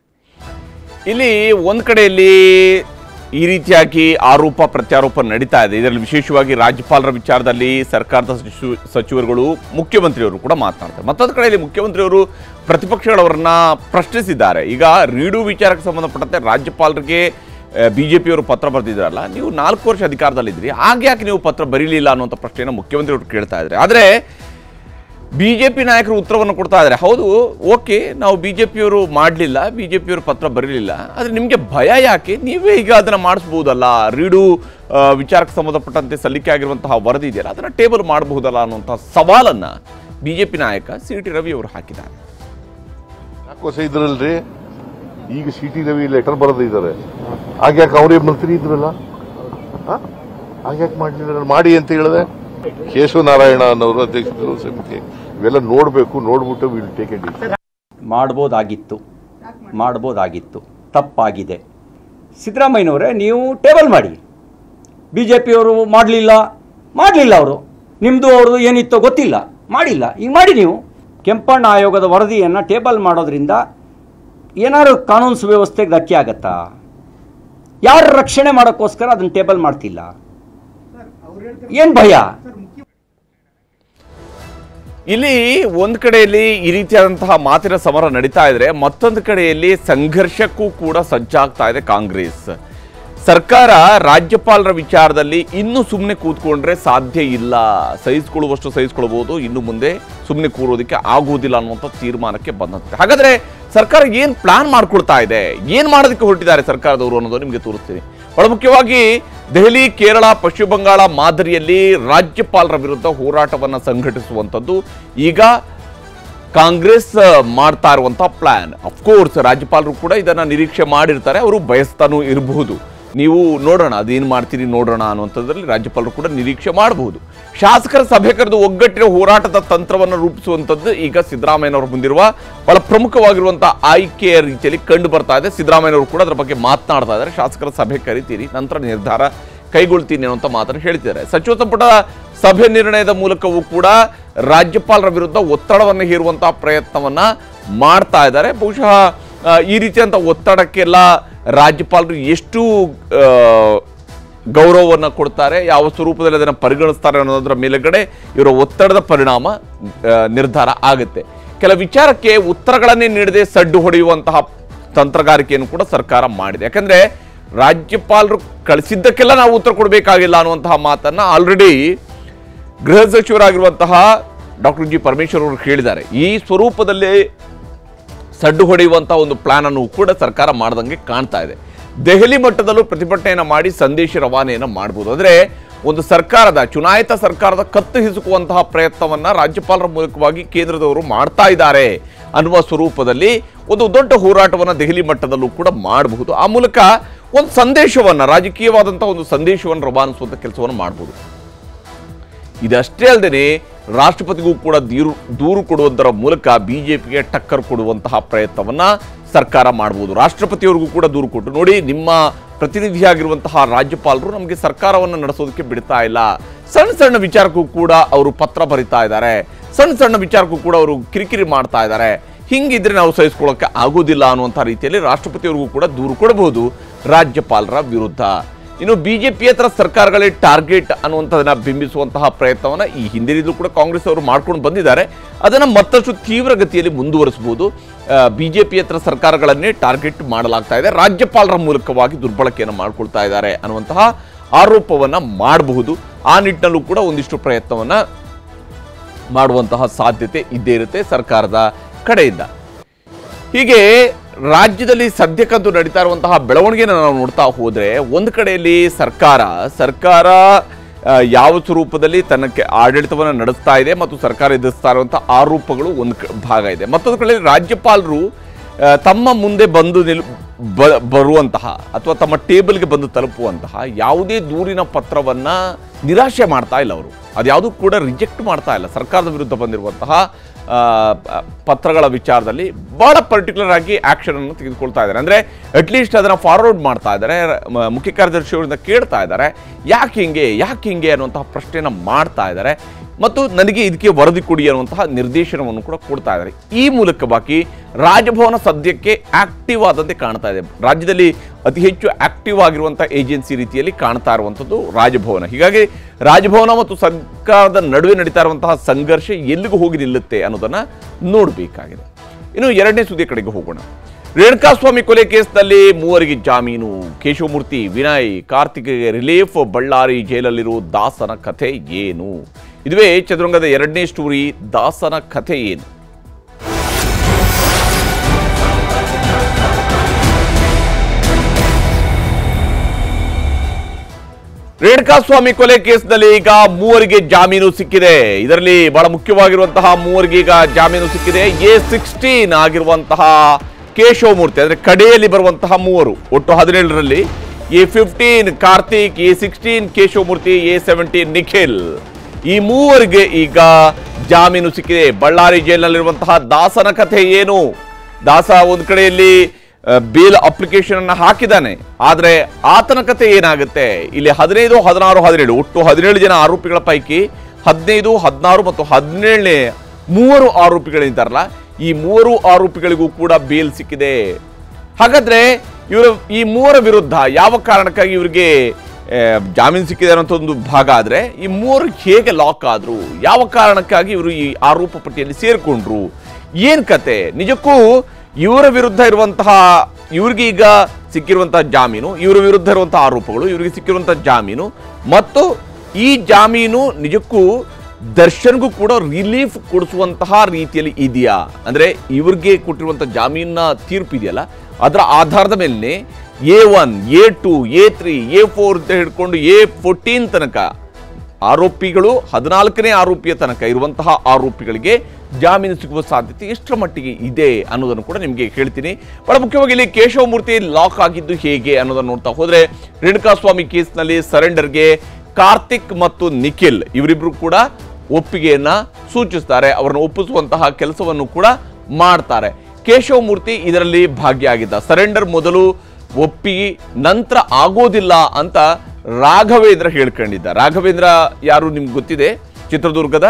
ಇಲ್ಲಿ ಒಂದ್ ಕಡೆಯಲ್ಲಿ ಈ ರೀತಿಯಾಗಿ ಆರೋಪ ಪ್ರತ್ಯಾರೋಪ ನಡೀತಾ ಇದೆ ಇದರಲ್ಲಿ ವಿಶೇಷವಾಗಿ ರಾಜ್ಯಪಾಲರ ವಿಚಾರದಲ್ಲಿ ಸರ್ಕಾರದ ಸಚಿವ- ಸಚಿವರುಗಳು ಮುಖ್ಯಮಂತ್ರಿಯವರು ಕೂಡ ಮಾತನಾಡ್ತಾರೆ ಮತ್ತೊಂದು ಕಡೆಯಲ್ಲಿ ಮುಖ್ಯಮಂತ್ರಿಯವರು ಪ್ರತಿಪಕ್ಷಗಳವರನ್ನ ಪ್ರಶ್ನಿಸಿದ್ದಾರೆ ಈಗ ರೀಡು ವಿಚಾರಕ್ಕೆ ಸಂಬಂಧಪಟ್ಟಂತೆ ರಾಜ್ಯಪಾಲರಿಗೆ ಬಿಜೆಪಿಯವರು ಪತ್ರ ಬರೆದಿದ್ರಲ್ಲ ನೀವು ನಾಲ್ಕು ವರ್ಷ ಅಧಿಕಾರದಲ್ಲಿದ್ರಿ ಆಗ ಯಾಕೆ ನೀವು ಪತ್ರ ಬರೀಲಿಲ್ಲ ಅನ್ನುವಂಥ ಪ್ರಶ್ನೆಯನ್ನು ಮುಖ್ಯಮಂತ್ರಿಯವರು ಕೇಳ್ತಾ ಇದ್ದಾರೆ ಆದರೆ ಬಿಜೆಪಿ ನಾಯಕರು ಉತ್ತರವನ್ನು ಕೊಡ್ತಾ ಇದ್ದಾರೆ ಹೌದು ಓಕೆ ನಾವು ಬಿಜೆಪಿಯವರು ಮಾಡಲಿಲ್ಲ ಬಿಜೆಪಿಯವರು ಪತ್ರ ಬರೀಲಿಲ್ಲ ಆದರೆ ನಿಮಗೆ ಭಯ ಯಾಕೆ ನೀವೇ ಈಗ ಅದನ್ನು ಮಾಡಿಸ್ಬೋದಲ್ಲ ರೀಡು ಆ, ವಿಚಾರಕ್ಕೆ ಸಂಬಂಧಪಟ್ಟಂತೆ ಸಲ್ಲಿಕೆ ಆಗಿರುವಂತಹ ವರದಿ ಇದೆಯಲ್ಲ ಅದನ್ನು ಟೇಬಲ್ ಮಾಡಬಹುದಲ್ಲ ಅನ್ನುವಂತಹ ಸವಾಲನ್ನು ಬಿಜೆಪಿ ನಾಯಕ ಸಿ ಟಿ ರವಿ ಅವರು ಹಾಕಿದ್ದಾರೆ
ನಾಲ್ಕು ವರ್ಷ ಇದ್ರಲ್ರಿ ಈಗ ಸಿ ಟಿ ರವಿ ಲೆಟರ್ ಬರೆದಿದ್ದಾರೆ ಆಗ್ಯಾಕೆ ಅವರೇ ಮಂತ್ರಿ ಇದ್ರಲ್ಲ ಆ? ಆಗ್ಯಾಕೆ ಮಾಡಲಿಲ್ಲ ಮಾಡಿ ಅಂತ ಹೇಳಿದೆ ಕೇಶವನಾರಾಯಣ ಅನ್ನೋರು ಅಧ್ಯಕ್ಷರು ಸಮಿತಿ ಇವೆಲ್ಲ ನೋಡಬೇಕು ನೋಡ್ಬಿಟ್ಟು ವಿಲ್ ಟೇಕ್ ಎ
ಮಾಡ್ಬೋದಾಗಿತ್ತು ಮಾಡ್ಬೋದಾಗಿತ್ತು ತಪ್ಪಾಗಿದೆ ಸಿದ್ದರಾಮಯ್ಯನವರೇ ನೀವು ಟೇಬಲ್ ಮಾಡಿ ಬಿ ಜೆ ಪಿಯವರು ಮಾಡಲಿಲ್ಲ ಮಾಡಲಿಲ್ಲ ಅವರು ನಿಮ್ಮದು ಅವ್ರದ್ದು ಏನಿತ್ತೋ ಗೊತ್ತಿಲ್ಲ ಮಾಡಿಲ್ಲ ಈಗ ಮಾಡಿ ನೀವು ಕೆಂಪಣ್ಣ ಆಯೋಗದ ವರದಿಯನ್ನು ಟೇಬಲ್ ಮಾಡೋದ್ರಿಂದ ಏನಾದ್ರು ಕಾನೂನು ಸುವ್ಯವಸ್ಥೆಗೆ ಧಕ್ಕೆ ಆಗತ್ತಾ ಯಾರ ರಕ್ಷಣೆ ಮಾಡೋಕ್ಕೋಸ್ಕರ ಅದನ್ನು ಟೇಬಲ್ ಮಾಡ್ತಿಲ್ಲ ಏನು ಭಯ
ಇಲ್ಲಿ ಒಂದು ಕಡೆಯಲ್ಲಿ ಈ ರೀತಿಯಾದಂತಹ ಮಾತಿನ ಸಮರ ನಡೀತಾ ಇದ್ರೆ ಮತ್ತೊಂದು ಕಡೆಯಲ್ಲಿ ಸಂಘರ್ಷಕ್ಕೂ ಕೂಡ ಸಜ್ಜಾಗ್ತಾ ಇದೆ ಕಾಂಗ್ರೆಸ್ ಸರ್ಕಾರ ರಾಜ್ಯಪಾಲರ ವಿಚಾರದಲ್ಲಿ ಇನ್ನು ಸುಮ್ಮನೆ ಕೂತ್ಕೊಂಡ್ರೆ ಸಾಧ್ಯ ಇಲ್ಲ ಸಹಿಸ್ಕೊಳ್ಳುವಷ್ಟು ಸಹಿಸ್ಕೊಳ್ಬಹುದು ಇನ್ನು ಮುಂದೆ ಸುಮ್ಮನೆ ಕೂರೋದಕ್ಕೆ ಆಗುವುದಿಲ್ಲ ಅನ್ನುವಂಥ ತೀರ್ಮಾನಕ್ಕೆ ಬಂದಂತೆ ಹಾಗಾದ್ರೆ ಸರ್ಕಾರ ಏನ್ ಪ್ಲಾನ್ ಮಾಡ್ಕೊಳ್ತಾ ಇದೆ ಏನ್ ಮಾಡೋದಕ್ಕೆ ಹೊರಟಿದ್ದಾರೆ ಸರ್ಕಾರದವರು ಅನ್ನೋದು ನಿಮಗೆ ತೋರಿಸ್ತೀನಿ ಬಹಳ ಮುಖ್ಯವಾಗಿ ದೆಹಲಿ ಕೇರಳ ಪಶ್ಚಿಮ ಬಂಗಾಳ ಮಾದರಿಯಲ್ಲಿ ರಾಜ್ಯಪಾಲರ ವಿರುದ್ಧ ಹೋರಾಟವನ್ನ ಸಂಘಟಿಸುವಂಥದ್ದು ಈಗ ಕಾಂಗ್ರೆಸ್ ಮಾಡ್ತಾ ಇರುವಂತ ಪ್ಲಾನ್ ಅಫ್ಕೋರ್ಸ್ ರಾಜ್ಯಪಾಲರು ಕೂಡ ಇದನ್ನ ನಿರೀಕ್ಷೆ ಮಾಡಿರ್ತಾರೆ ಅವರು ಬಯಸ್ತಾನೂ ಇರಬಹುದು ನೀವು ನೋಡೋಣ ಅದೇನು ಮಾಡ್ತೀರಿ ನೋಡೋಣ ಅನ್ನುವಂಥದ್ರಲ್ಲಿ ರಾಜ್ಯಪಾಲರು ಕೂಡ ನಿರೀಕ್ಷೆ ಮಾಡಬಹುದು ಶಾಸಕರ ಸಭೆ ಕರೆದು ಒಗ್ಗಟ್ಟಿನ ಹೋರಾಟದ ತಂತ್ರವನ್ನು ರೂಪಿಸುವಂಥದ್ದು ಈಗ ಸಿದ್ದರಾಮಯ್ಯನವರು ಮುಂದಿರುವ ಬಹಳ ಪ್ರಮುಖವಾಗಿರುವಂತಹ ಆಯ್ಕೆಯ ರೀತಿಯಲ್ಲಿ ಕಂಡು ಬರ್ತಾ ಇದೆ ಸಿದ್ದರಾಮಯ್ಯನವರು ಕೂಡ ಅದರ ಬಗ್ಗೆ ಮಾತನಾಡ್ತಾ ಇದ್ದಾರೆ ಶಾಸಕರ ಸಭೆ ಕರಿತೀರಿ ನಂತರ ನಿರ್ಧಾರ ಕೈಗೊಳ್ತೀನಿ ಅನ್ನುವಂಥ ಮಾತನ್ನು ಹೇಳ್ತಿದ್ದಾರೆ ಸಚಿವ ಸಂಪುಟ ಸಭೆ ನಿರ್ಣಯದ ಮೂಲಕವೂ ಕೂಡ ರಾಜ್ಯಪಾಲರ ವಿರುದ್ಧ ಒತ್ತಡವನ್ನು ಹೇರುವಂತಹ ಪ್ರಯತ್ನವನ್ನ ಮಾಡ್ತಾ ಇದ್ದಾರೆ ಬಹುಶಃ ಆ, ಈ ರೀತಿಯಂತ ಒತ್ತಡಕ್ಕೆಲ್ಲ ರಾಜ್ಯಪಾಲರು ಎಷ್ಟು ಆ, ಗೌರವವನ್ನು ಕೊಡ್ತಾರೆ ಯಾವ ಸ್ವರೂಪದಲ್ಲಿ ಅದನ್ನು ಪರಿಗಣಿಸ್ತಾರೆ ಅನ್ನೋದರ ಮೇಲುಗಡೆ ಇವರ ಒತ್ತಡದ ಪರಿಣಾಮ ಆ, ನಿರ್ಧಾರ ಆಗುತ್ತೆ ಕೆಲ ವಿಚಾರಕ್ಕೆ ಉತ್ತರಗಳನ್ನೇ ನೀಡದೆ ಸಡ್ಡು ಹೊಡೆಯುವಂತಹ ತಂತ್ರಗಾರಿಕೆಯನ್ನು ಕೂಡ ಸರ್ಕಾರ ಮಾಡಿದೆ ಯಾಕಂದ್ರೆ ರಾಜ್ಯಪಾಲರು ಕಳಿಸಿದ್ದಕ್ಕೆಲ್ಲ ನಾವು ಉತ್ತರ ಕೊಡಬೇಕಾಗಿಲ್ಲ ಅನ್ನುವಂತಹ ಮಾತನ್ನ ಆಲ್ರೆಡಿ ಗೃಹ ಸಚಿವರಾಗಿರುವಂತಹ ಡಾಕ್ಟರ್ ಜಿ ಪರಮೇಶ್ವರ್ ಅವರು ಹೇಳಿದ್ದಾರೆ ಈ ಸ್ವರೂಪದಲ್ಲಿ ಸಡ್ಡು ಹೊಡೆಯುವಂತಹ ಒಂದು ಪ್ಲಾನ್ ಅನ್ನು ಕೂಡ ಸರ್ಕಾರ ಮಾಡ್ದಂಗೆ ಕಾಣ್ತಾ ಇದೆ ದೆಹಲಿ ಮಟ್ಟದಲ್ಲೂ ಪ್ರತಿಭಟನೆಯನ್ನ ಮಾಡಿ ಸಂದೇಶ ರವಾನೆಯನ್ನ ಮಾಡಬಹುದು ಅಂದ್ರೆ ಒಂದು ಸರ್ಕಾರದ ಚುನಾಯಿತ ಸರ್ಕಾರದ ಕತ್ತು ಹಿಸುಕುವಂತಹ ಪ್ರಯತ್ನವನ್ನ ರಾಜ್ಯಪಾಲರ ಮೂಲಕವಾಗಿ ಕೇಂದ್ರದವರು ಮಾಡ್ತಾ ಇದ್ದಾರೆ ಅನ್ನುವ ಸ್ವರೂಪದಲ್ಲಿ ಒಂದು ದೊಡ್ಡ ಹೋರಾಟವನ್ನ ದೆಹಲಿ ಮಟ್ಟದಲ್ಲೂ ಕೂಡ ಮಾಡಬಹುದು ಆ ಮೂಲಕ ಒಂದು ಸಂದೇಶವನ್ನ ರಾಜಕೀಯವಾದಂತಹ ಒಂದು ಸಂದೇಶವನ್ನು ರವಾನಿಸುವಂತ ಕೆಲಸವನ್ನು ಮಾಡಬಹುದು ಇದಷ್ಟೇ ಅಲ್ಲದೆ ರಾಷ್ಟ್ರಪತಿಗೂ ಕೂಡ ದೂರು ದೂರು ಕೊಡುವುದರ ಮೂಲಕ ಬಿಜೆಪಿಗೆ ಟಕ್ಕರ್ ಕೊಡುವಂತಹ ಪ್ರಯತ್ನವನ್ನ ಸರ್ಕಾರ ಮಾಡಬಹುದು ರಾಷ್ಟ್ರಪತಿಯವರಿಗೂ ಕೂಡ ದೂರು ಕೊಟ್ಟು ನೋಡಿ ನಿಮ್ಮ ಪ್ರತಿನಿಧಿಯಾಗಿರುವಂತಹ ರಾಜ್ಯಪಾಲರು ನಮಗೆ ಸರ್ಕಾರವನ್ನು ನಡೆಸೋದಕ್ಕೆ ಬಿಡ್ತಾ ಇಲ್ಲ ಸಣ್ಣ ಸಣ್ಣ ವಿಚಾರಕ್ಕೂ ಕೂಡ ಅವರು ಪತ್ರ ಬರಿತಾ ಇದ್ದಾರೆ ಸಣ್ಣ ಸಣ್ಣ ವಿಚಾರಕ್ಕೂ ಕೂಡ ಅವರು ಕಿರಿಕಿರಿ ಮಾಡ್ತಾ ಇದ್ದಾರೆ ಹಿಂಗಿದ್ರೆ ನಾವು ಸಹಿಸ್ಕೊಳ್ಳೋಕೆ ಆಗೋದಿಲ್ಲ ಅನ್ನುವಂಥ ರೀತಿಯಲ್ಲಿ ರಾಷ್ಟ್ರಪತಿಯವರಿಗೂ ಕೂಡ ದೂರು ಕೊಡಬಹುದು ರಾಜ್ಯಪಾಲರ ವಿರುದ್ಧ ಇನ್ನು ಬಿಜೆಪಿಯೇತರ ಸರ್ಕಾರಗಳೇ ಟಾರ್ಗೆಟ್ ಅನ್ನುವಂಥದ್ದನ್ನ ಬಿಂಬಿಸುವಂತಹ ಪ್ರಯತ್ನವನ್ನ ಈ ಹಿಂದಿನಿಂದಲೂ ಕೂಡ ಕಾಂಗ್ರೆಸ್ ಅವರು ಮಾಡ್ಕೊಂಡು ಬಂದಿದ್ದಾರೆ ಅದನ್ನ ಮತ್ತಷ್ಟು ತೀವ್ರಗತಿಯಲ್ಲಿ ಮುಂದುವರಿಸಬಹುದು ಬಿಜೆಪಿಯೇತರ ಸರ್ಕಾರಗಳನ್ನೇ ಟಾರ್ಗೆಟ್ ಮಾಡಲಾಗ್ತಾ ಇದೆ ರಾಜ್ಯಪಾಲರ ಮೂಲಕವಾಗಿ ದುರ್ಬಳಕೆಯನ್ನು ಮಾಡ್ಕೊಳ್ತಾ ಇದ್ದಾರೆ ಅನ್ನುವಂತಹ ಆರೋಪವನ್ನ ಮಾಡಬಹುದು ಆ ನಿಟ್ಟಿನಲ್ಲೂ ಕೂಡ ಒಂದಿಷ್ಟು ಪ್ರಯತ್ನವನ್ನ ಮಾಡುವಂತಹ ಸಾಧ್ಯತೆ ಇದ್ದೇ ಇರುತ್ತೆ ಸರ್ಕಾರದ ಕಡೆಯಿಂದ ಹೀಗೆ ರಾಜ್ಯದಲ್ಲಿ ಸದ್ಯಕ್ಕಂತೂ ನಡೀತಾ ಇರುವಂತಹ ಬೆಳವಣಿಗೆನ ನಾವು ನೋಡ್ತಾ ಹೋದ್ರೆ ಒಂದು ಕಡೆಯಲ್ಲಿ ಸರ್ಕಾರ ಸರ್ಕಾರ ಆ, ಯಾವ ಸ್ವರೂಪದಲ್ಲಿ ತನ್ನ ಕೆ- ಆಡಳಿತವನ್ನು ನಡೆಸ್ತಾ ಇದೆ ಮತ್ತು ಸರ್ಕಾರ ಎದುರಿಸ್ತಾ ಇರುವಂತಹ ಆರೋಪಗಳು ಒಂದು ಕ- ಭಾಗ ಇದೆ ಮತ್ತೊಂದು ಕಡೆ ರಾಜ್ಯಪಾಲರು ಆ, ತಮ್ಮ ಮುಂದೆ ಬಂದು ನಿಲ್ ಬ- ಬರುವಂತಹ ಅಥವಾ ತಮ್ಮ ಟೇಬಲ್ಗೆ ಬಂದು ತಲುಪುವಂತಹ ಯಾವುದೇ ದೂರಿನ ಪತ್ರವನ್ನ ನಿರಾಶೆ ಮಾಡ್ತಾ ಇಲ್ಲ ಅವರು ಅದ್ಯಾವುದೂ ಕೂಡ ರಿಜೆಕ್ಟ್ ಮಾಡ್ತಾ ಇಲ್ಲ ಸರ್ಕಾರದ ವಿರುದ್ಧ ಬಂದಿರುವಂತಹ ಆ, ಪ- ಪತ್ರಗಳ ವಿಚಾರದಲ್ಲಿ ಬಹಳ ಪರ್ಟಿಕ್ಯುಲರ್ ಆಗಿ ಆಕ್ಷನ್ ಅನ್ನು ತೆಗೆದುಕೊಳ್ತಾ ಇದ್ದಾರೆ ಅಂದ್ರೆ ಅಟ್ಲೀಸ್ಟ್ ಅದನ್ನ ಫಾರ್ವರ್ಡ್ ಮಾಡ್ತಾ ಇದ್ದಾರೆ ಮ- ಮುಖ್ಯ ಕಾರ್ಯದರ್ಶಿಯವರಿಂದ ಕೇಳ್ತಾ ಇದ್ದಾರೆ ಯಾಕೆ ಹಿಂಗೆ ಯಾಕೆ ಹಿಂಗೆ ಅನ್ನುವಂತಹ ಪ್ರಶ್ನೆನ ಮಾಡ್ತಾ ಇದ್ದಾರೆ ಮತ್ತು ನನಗೆ ಇದಕ್ಕೆ ವರದಿ ಕೊಡಿ ಅನ್ನುವಂತಹ ನಿರ್ದೇಶನವನ್ನು ಕೂಡ ಕೊಡ್ತಾ ಇದ್ದಾರೆ ಈ ಮೂಲಕವಾಗಿ ರಾಜಭವನ ಸದ್ಯಕ್ಕೆ ಆಕ್ಟಿವ್ ಆದಂತೆ ಕಾಣ್ತಾ ಇದೆ ರಾಜ್ಯದಲ್ಲಿ ಅತಿ ಹೆಚ್ಚು ಆಕ್ಟಿವ್ ಆಗಿರುವಂತಹ ಏಜೆನ್ಸಿ ರೀತಿಯಲ್ಲಿ ಕಾಣ್ತಾ ಇರುವಂಥದ್ದು ರಾಜಭವನ ಹೀಗಾಗಿ ರಾಜಭವನ ಮತ್ತು ಸರ್ಕಾರದ ನಡುವೆ ನಡೀತಾ ಇರುವಂತಹ ಸಂಘರ್ಷ ಎಲ್ಲಿಗೂ ಹೋಗಿ ನಿಲ್ಲುತ್ತೆ ಅನ್ನೋದನ್ನ ನೋಡಬೇಕಾಗಿದೆ ಇನ್ನು ಎರಡನೇ ಸುದ್ದಿ ಕಡೆಗೆ ಹೋಗೋಣ ರೇಣುಕಾಸ್ವಾಮಿ ಕೊಲೆ ಕೇಸ್ನಲ್ಲಿ ಮೂವರಿಗೆ ಜಾಮೀನು ಕೇಶವಮೂರ್ತಿ ವಿನಯ್ ಕಾರ್ತಿಕ್ಗೆ ರಿಲೀಫ್ ಬಳ್ಳಾರಿ ಜೈಲಲ್ಲಿರೋ ದಾಸನ ಕಥೆ ಏನು ಇದುವೇ ಚದುರಂಗದ ಎರಡನೇ ಸ್ಟೋರಿ ದಾಸನ ಕಥೆ ಏನು ರೇಣುಕಾಸ್ವಾಮಿ ಕೊಲೆ ಕೇಸ್ನಲ್ಲಿ ಈಗ ಮೂವರಿಗೆ ಜಾಮೀನು ಸಿಕ್ಕಿದೆ ಇದರಲ್ಲಿ ಬಹಳ ಮುಖ್ಯವಾಗಿರುವಂತಹ ಮೂವರಿಗೆ ಈಗ ಜಾಮೀನು ಸಿಕ್ಕಿದೆ ಎ ಸಿಕ್ಸ್ಟೀನ್ ಆಗಿರುವಂತಹ ಕೇಶವಮೂರ್ತಿ ಅಂದ್ರೆ ಕಡೆಯಲ್ಲಿ ಬರುವಂತಹ ಮೂವರು ಒಟ್ಟು ಹದಿನೇಳರಲ್ಲಿ A fifteen Karthik A sixteen Keshavamurthy A seventeen Nikhil ಈ ಮೂವರಿಗೆ ಈಗ ಜಾಮೀನು ಸಿಕ್ಕಿದೆ ಬಳ್ಳಾರಿ ಜೈಲಿನಲ್ಲಿರುವಂತಹ ದಾಸನ ಕಥೆ ಏನು ದಾಸ ಒಂದು ಕಡೆಯಲ್ಲಿ ಬೇಲ್ ಅಪ್ಲಿಕೇಶನ್ ಅನ್ನ ಹಾಕಿದ್ದಾನೆ ಆದ್ರೆ ಆತನ ಕತೆ ಏನಾಗುತ್ತೆ ಇಲ್ಲಿ ಹದಿನೈದು ಹದಿನಾರು ಹದಿನೇಳು ಒಟ್ಟು ಹದಿನೇಳು ಜನ ಆರೋಪಿಗಳ ಪೈಕಿ ಹದಿನೈದು ಹದಿನಾರು ಮತ್ತು ಹದಿನೇಳನೇ ಮೂವರು ಆರೋಪಿಗಳಿದ್ದಾರಲ್ಲ ಈ ಮೂವರು ಆರೋಪಿಗಳಿಗೂ ಕೂಡ ಬೇಲ್ ಸಿಕ್ಕಿದೆ ಹಾಗಾದ್ರೆ ಇವರು ಈ ಮೂವರ ವಿರುದ್ಧ ಯಾವ ಕಾರಣಕ್ಕಾಗಿ ಇವರಿಗೆ ಆ, ಜಾಮೀನು ಸಿಕ್ಕಿದೆ ಅನ್ನೋಂಥ ಒಂದು ಭಾಗ ಆದ್ರೆ ಈ ಮೂವರು ಹೇಗೆ ಲಾಕ್ ಆದ್ರು ಯಾವ ಕಾರಣಕ್ಕಾಗಿ ಇವರು ಈ ಆರೋಪ ಪಟ್ಟಿಯಲ್ಲಿ ಸೇರ್ಕೊಂಡ್ರು ಏನ್ ಕತೆ ನಿಜಕ್ಕೂ ಇವರ ವಿರುದ್ಧ ಇರುವಂತಹ ಇವ್ರಿಗೆ ಈಗ ಸಿಕ್ಕಿರುವಂತಹ ಜಾಮೀನು ಇವರ ವಿರುದ್ಧ ಇರುವಂತಹ ಆರೋಪಗಳು ಇವರಿಗೆ ಸಿಕ್ಕಿರುವಂತಹ ಜಾಮೀನು ಮತ್ತು ಈ ಜಾಮೀನು ನಿಜಕ್ಕೂ ದರ್ಶನ್ಗೂ ಕೂಡ ರಿಲೀಫ್ ಕೊಡಿಸುವಂತಹ ರೀತಿಯಲ್ಲಿ ಇದೆಯಾ ಅಂದ್ರೆ ಇವ್ರಿಗೆ ಕೊಟ್ಟಿರುವಂತಹ ಜಾಮೀನಿನ ತೀರ್ಪು ಇದೆಯಲ್ಲ ಅದರ ಆಧಾರದ ಮೇಲೆ A one A two A three A four ಅಂತ ಹಿಡ್ಕೊಂಡು ಎ ಫೋರ್ಟೀನ್ ತನಕ ಆರೋಪಿಗಳು ಹದಿನಾಲ್ಕನೇ ಆರೋಪಿಯ ತನಕ ಇರುವಂತಹ ಆರೋಪಿಗಳಿಗೆ ಜಾಮೀನು ಸಿಗುವ ಸಾಧ್ಯತೆ ಎಷ್ಟರ ಮಟ್ಟಿಗೆ ಇದೆ ಅನ್ನೋದನ್ನು ಕೂಡ ನಿಮಗೆ ಹೇಳ್ತೀನಿ ಬಹಳ ಮುಖ್ಯವಾಗಿ ಇಲ್ಲಿ ಕೇಶವಮೂರ್ತಿ ಲಾಕ್ ಆಗಿದ್ದು ಹೇಗೆ ಅನ್ನೋದನ್ನು ನೋಡ್ತಾ ಹೋದ್ರೆ ರೇಣುಕಾಸ್ವಾಮಿ ಕೇಸ್ನಲ್ಲಿ ಸರೆಂಡರ್ಗೆ ಕಾರ್ತಿಕ್ ಮತ್ತು ನಿಖಿಲ್ ಇವರಿಬ್ರು ಕೂಡ ಒಪ್ಪಿಗೆಯನ್ನ ಸೂಚಿಸ್ತಾರೆ ಅವರನ್ನು ಒಪ್ಪಿಸುವಂತಹ ಕೆಲಸವನ್ನು ಕೂಡ ಮಾಡ್ತಾರೆ ಕೇಶವಮೂರ್ತಿ ಇದರಲ್ಲಿ ಭಾಗಿಯಾಗಿದ್ದ ಸರೆಂಡರ್ ಮೊದಲು ಒಪ್ಪಿ ನಂತರ ಆಗೋದಿಲ್ಲ ಅಂತ ರಾಘವೇಂದ್ರ ಹೇಳ್ಕೊಂಡಿದ್ದ ರಾಘವೇಂದ್ರ ಯಾರು ನಿಮ್ಗೆ ಗೊತ್ತಿದೆ ಚಿತ್ರದುರ್ಗದ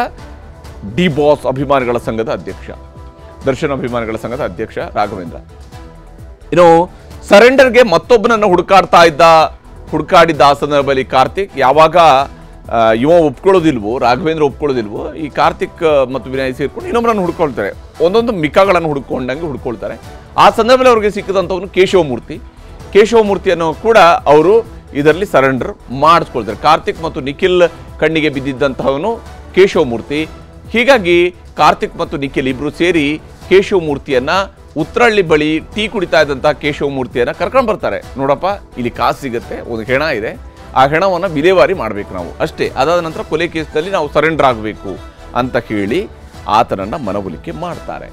ಡಿ ಬಾಸ್ ಅಭಿಮಾನಿಗಳ ಸಂಘದ ಅಧ್ಯಕ್ಷ ದರ್ಶನ್ ಅಭಿಮಾನಿಗಳ ಸಂಘದ ಅಧ್ಯಕ್ಷ ರಾಘವೇಂದ್ರ ಇನ್ನು ಸರೆಂಡರ್ಗೆ ಮತ್ತೊಬ್ಬನನ್ನು ಹುಡುಕಾಡ್ತಾ ಇದ್ದ ಹುಡುಕಾಡಿದ್ದ ಆ ಸಂದರ್ಭದಲ್ಲಿ ಕಾರ್ತಿಕ್ ಯಾವಾಗ ಆ, ಇವ ಒಪ್ಕೊಳ್ಳೋದಿಲ್ವೋ ರಾಘವೇಂದ್ರ ಒಪ್ಕೊಳ್ಳೋದಿಲ್ವೋ ಈ ಕಾರ್ತಿಕ್ ಆ, ಮತ್ತು ವಿನಯ್ ಸೇರ್ಕೊಂಡು ಇನ್ನೊಬ್ಬರನ್ನು ಹುಡ್ಕೊಳ್ತಾರೆ ಒಂದೊಂದು ಮಿಕ್ಕಗಳನ್ನು ಹುಡ್ಕೊಂಡಂಗೆ ಹುಡ್ಕೊಳ್ತಾರೆ ಆ ಸಂದರ್ಭದಲ್ಲಿ ಅವ್ರಿಗೆ ಸಿಕ್ಕಿದಂಥವನು ಕೇಶವಮೂರ್ತಿ ಕೇಶವಮೂರ್ತಿಯನ್ನು ಕೂಡ ಅವರು ಇದರಲ್ಲಿ ಸರೆಂಡರ್ ಮಾಡಿಸ್ಕೊಳ್ತಾರೆ ಕಾರ್ತಿಕ್ ಮತ್ತು ನಿಖಿಲ್ ಕಣ್ಣಿಗೆ ಬಿದ್ದಿದ್ದಂತಹವನು ಕೇಶವಮೂರ್ತಿ ಹೀಗಾಗಿ ಕಾರ್ತಿಕ್ ಮತ್ತು ನಿಖಿಲ್ ಇಬ್ರು ಸೇರಿ ಕೇಶವಮೂರ್ತಿಯನ್ನ ಉತ್ರಳ್ಳಿ ಬಳಿ ಟೀ ಕುಡಿತಾ ಇದ್ದಂತಹ ಕೇಶವಮೂರ್ತಿಯನ್ನ ಕರ್ಕೊಂಡು ಬರ್ತಾರೆ ನೋಡಪ್ಪ ಇಲ್ಲಿ ಕಾಸು ಸಿಗುತ್ತೆ ಒಂದು ಹೆಣ ಇದೆ ಆ ಹೆಣವನ್ನು ವಿಲೇವಾರಿ ಮಾಡಬೇಕು ನಾವು ಅಷ್ಟೇ ಅದಾದ ನಂತರ ಕೊಲೆ ಕೇಸ್ನಲ್ಲಿ ನಾವು ಸರೆಂಡರ್ ಆಗಬೇಕು ಅಂತ ಹೇಳಿ ಆತನನ್ನ ಮನವೊಲಿಕೆ ಮಾಡ್ತಾರೆ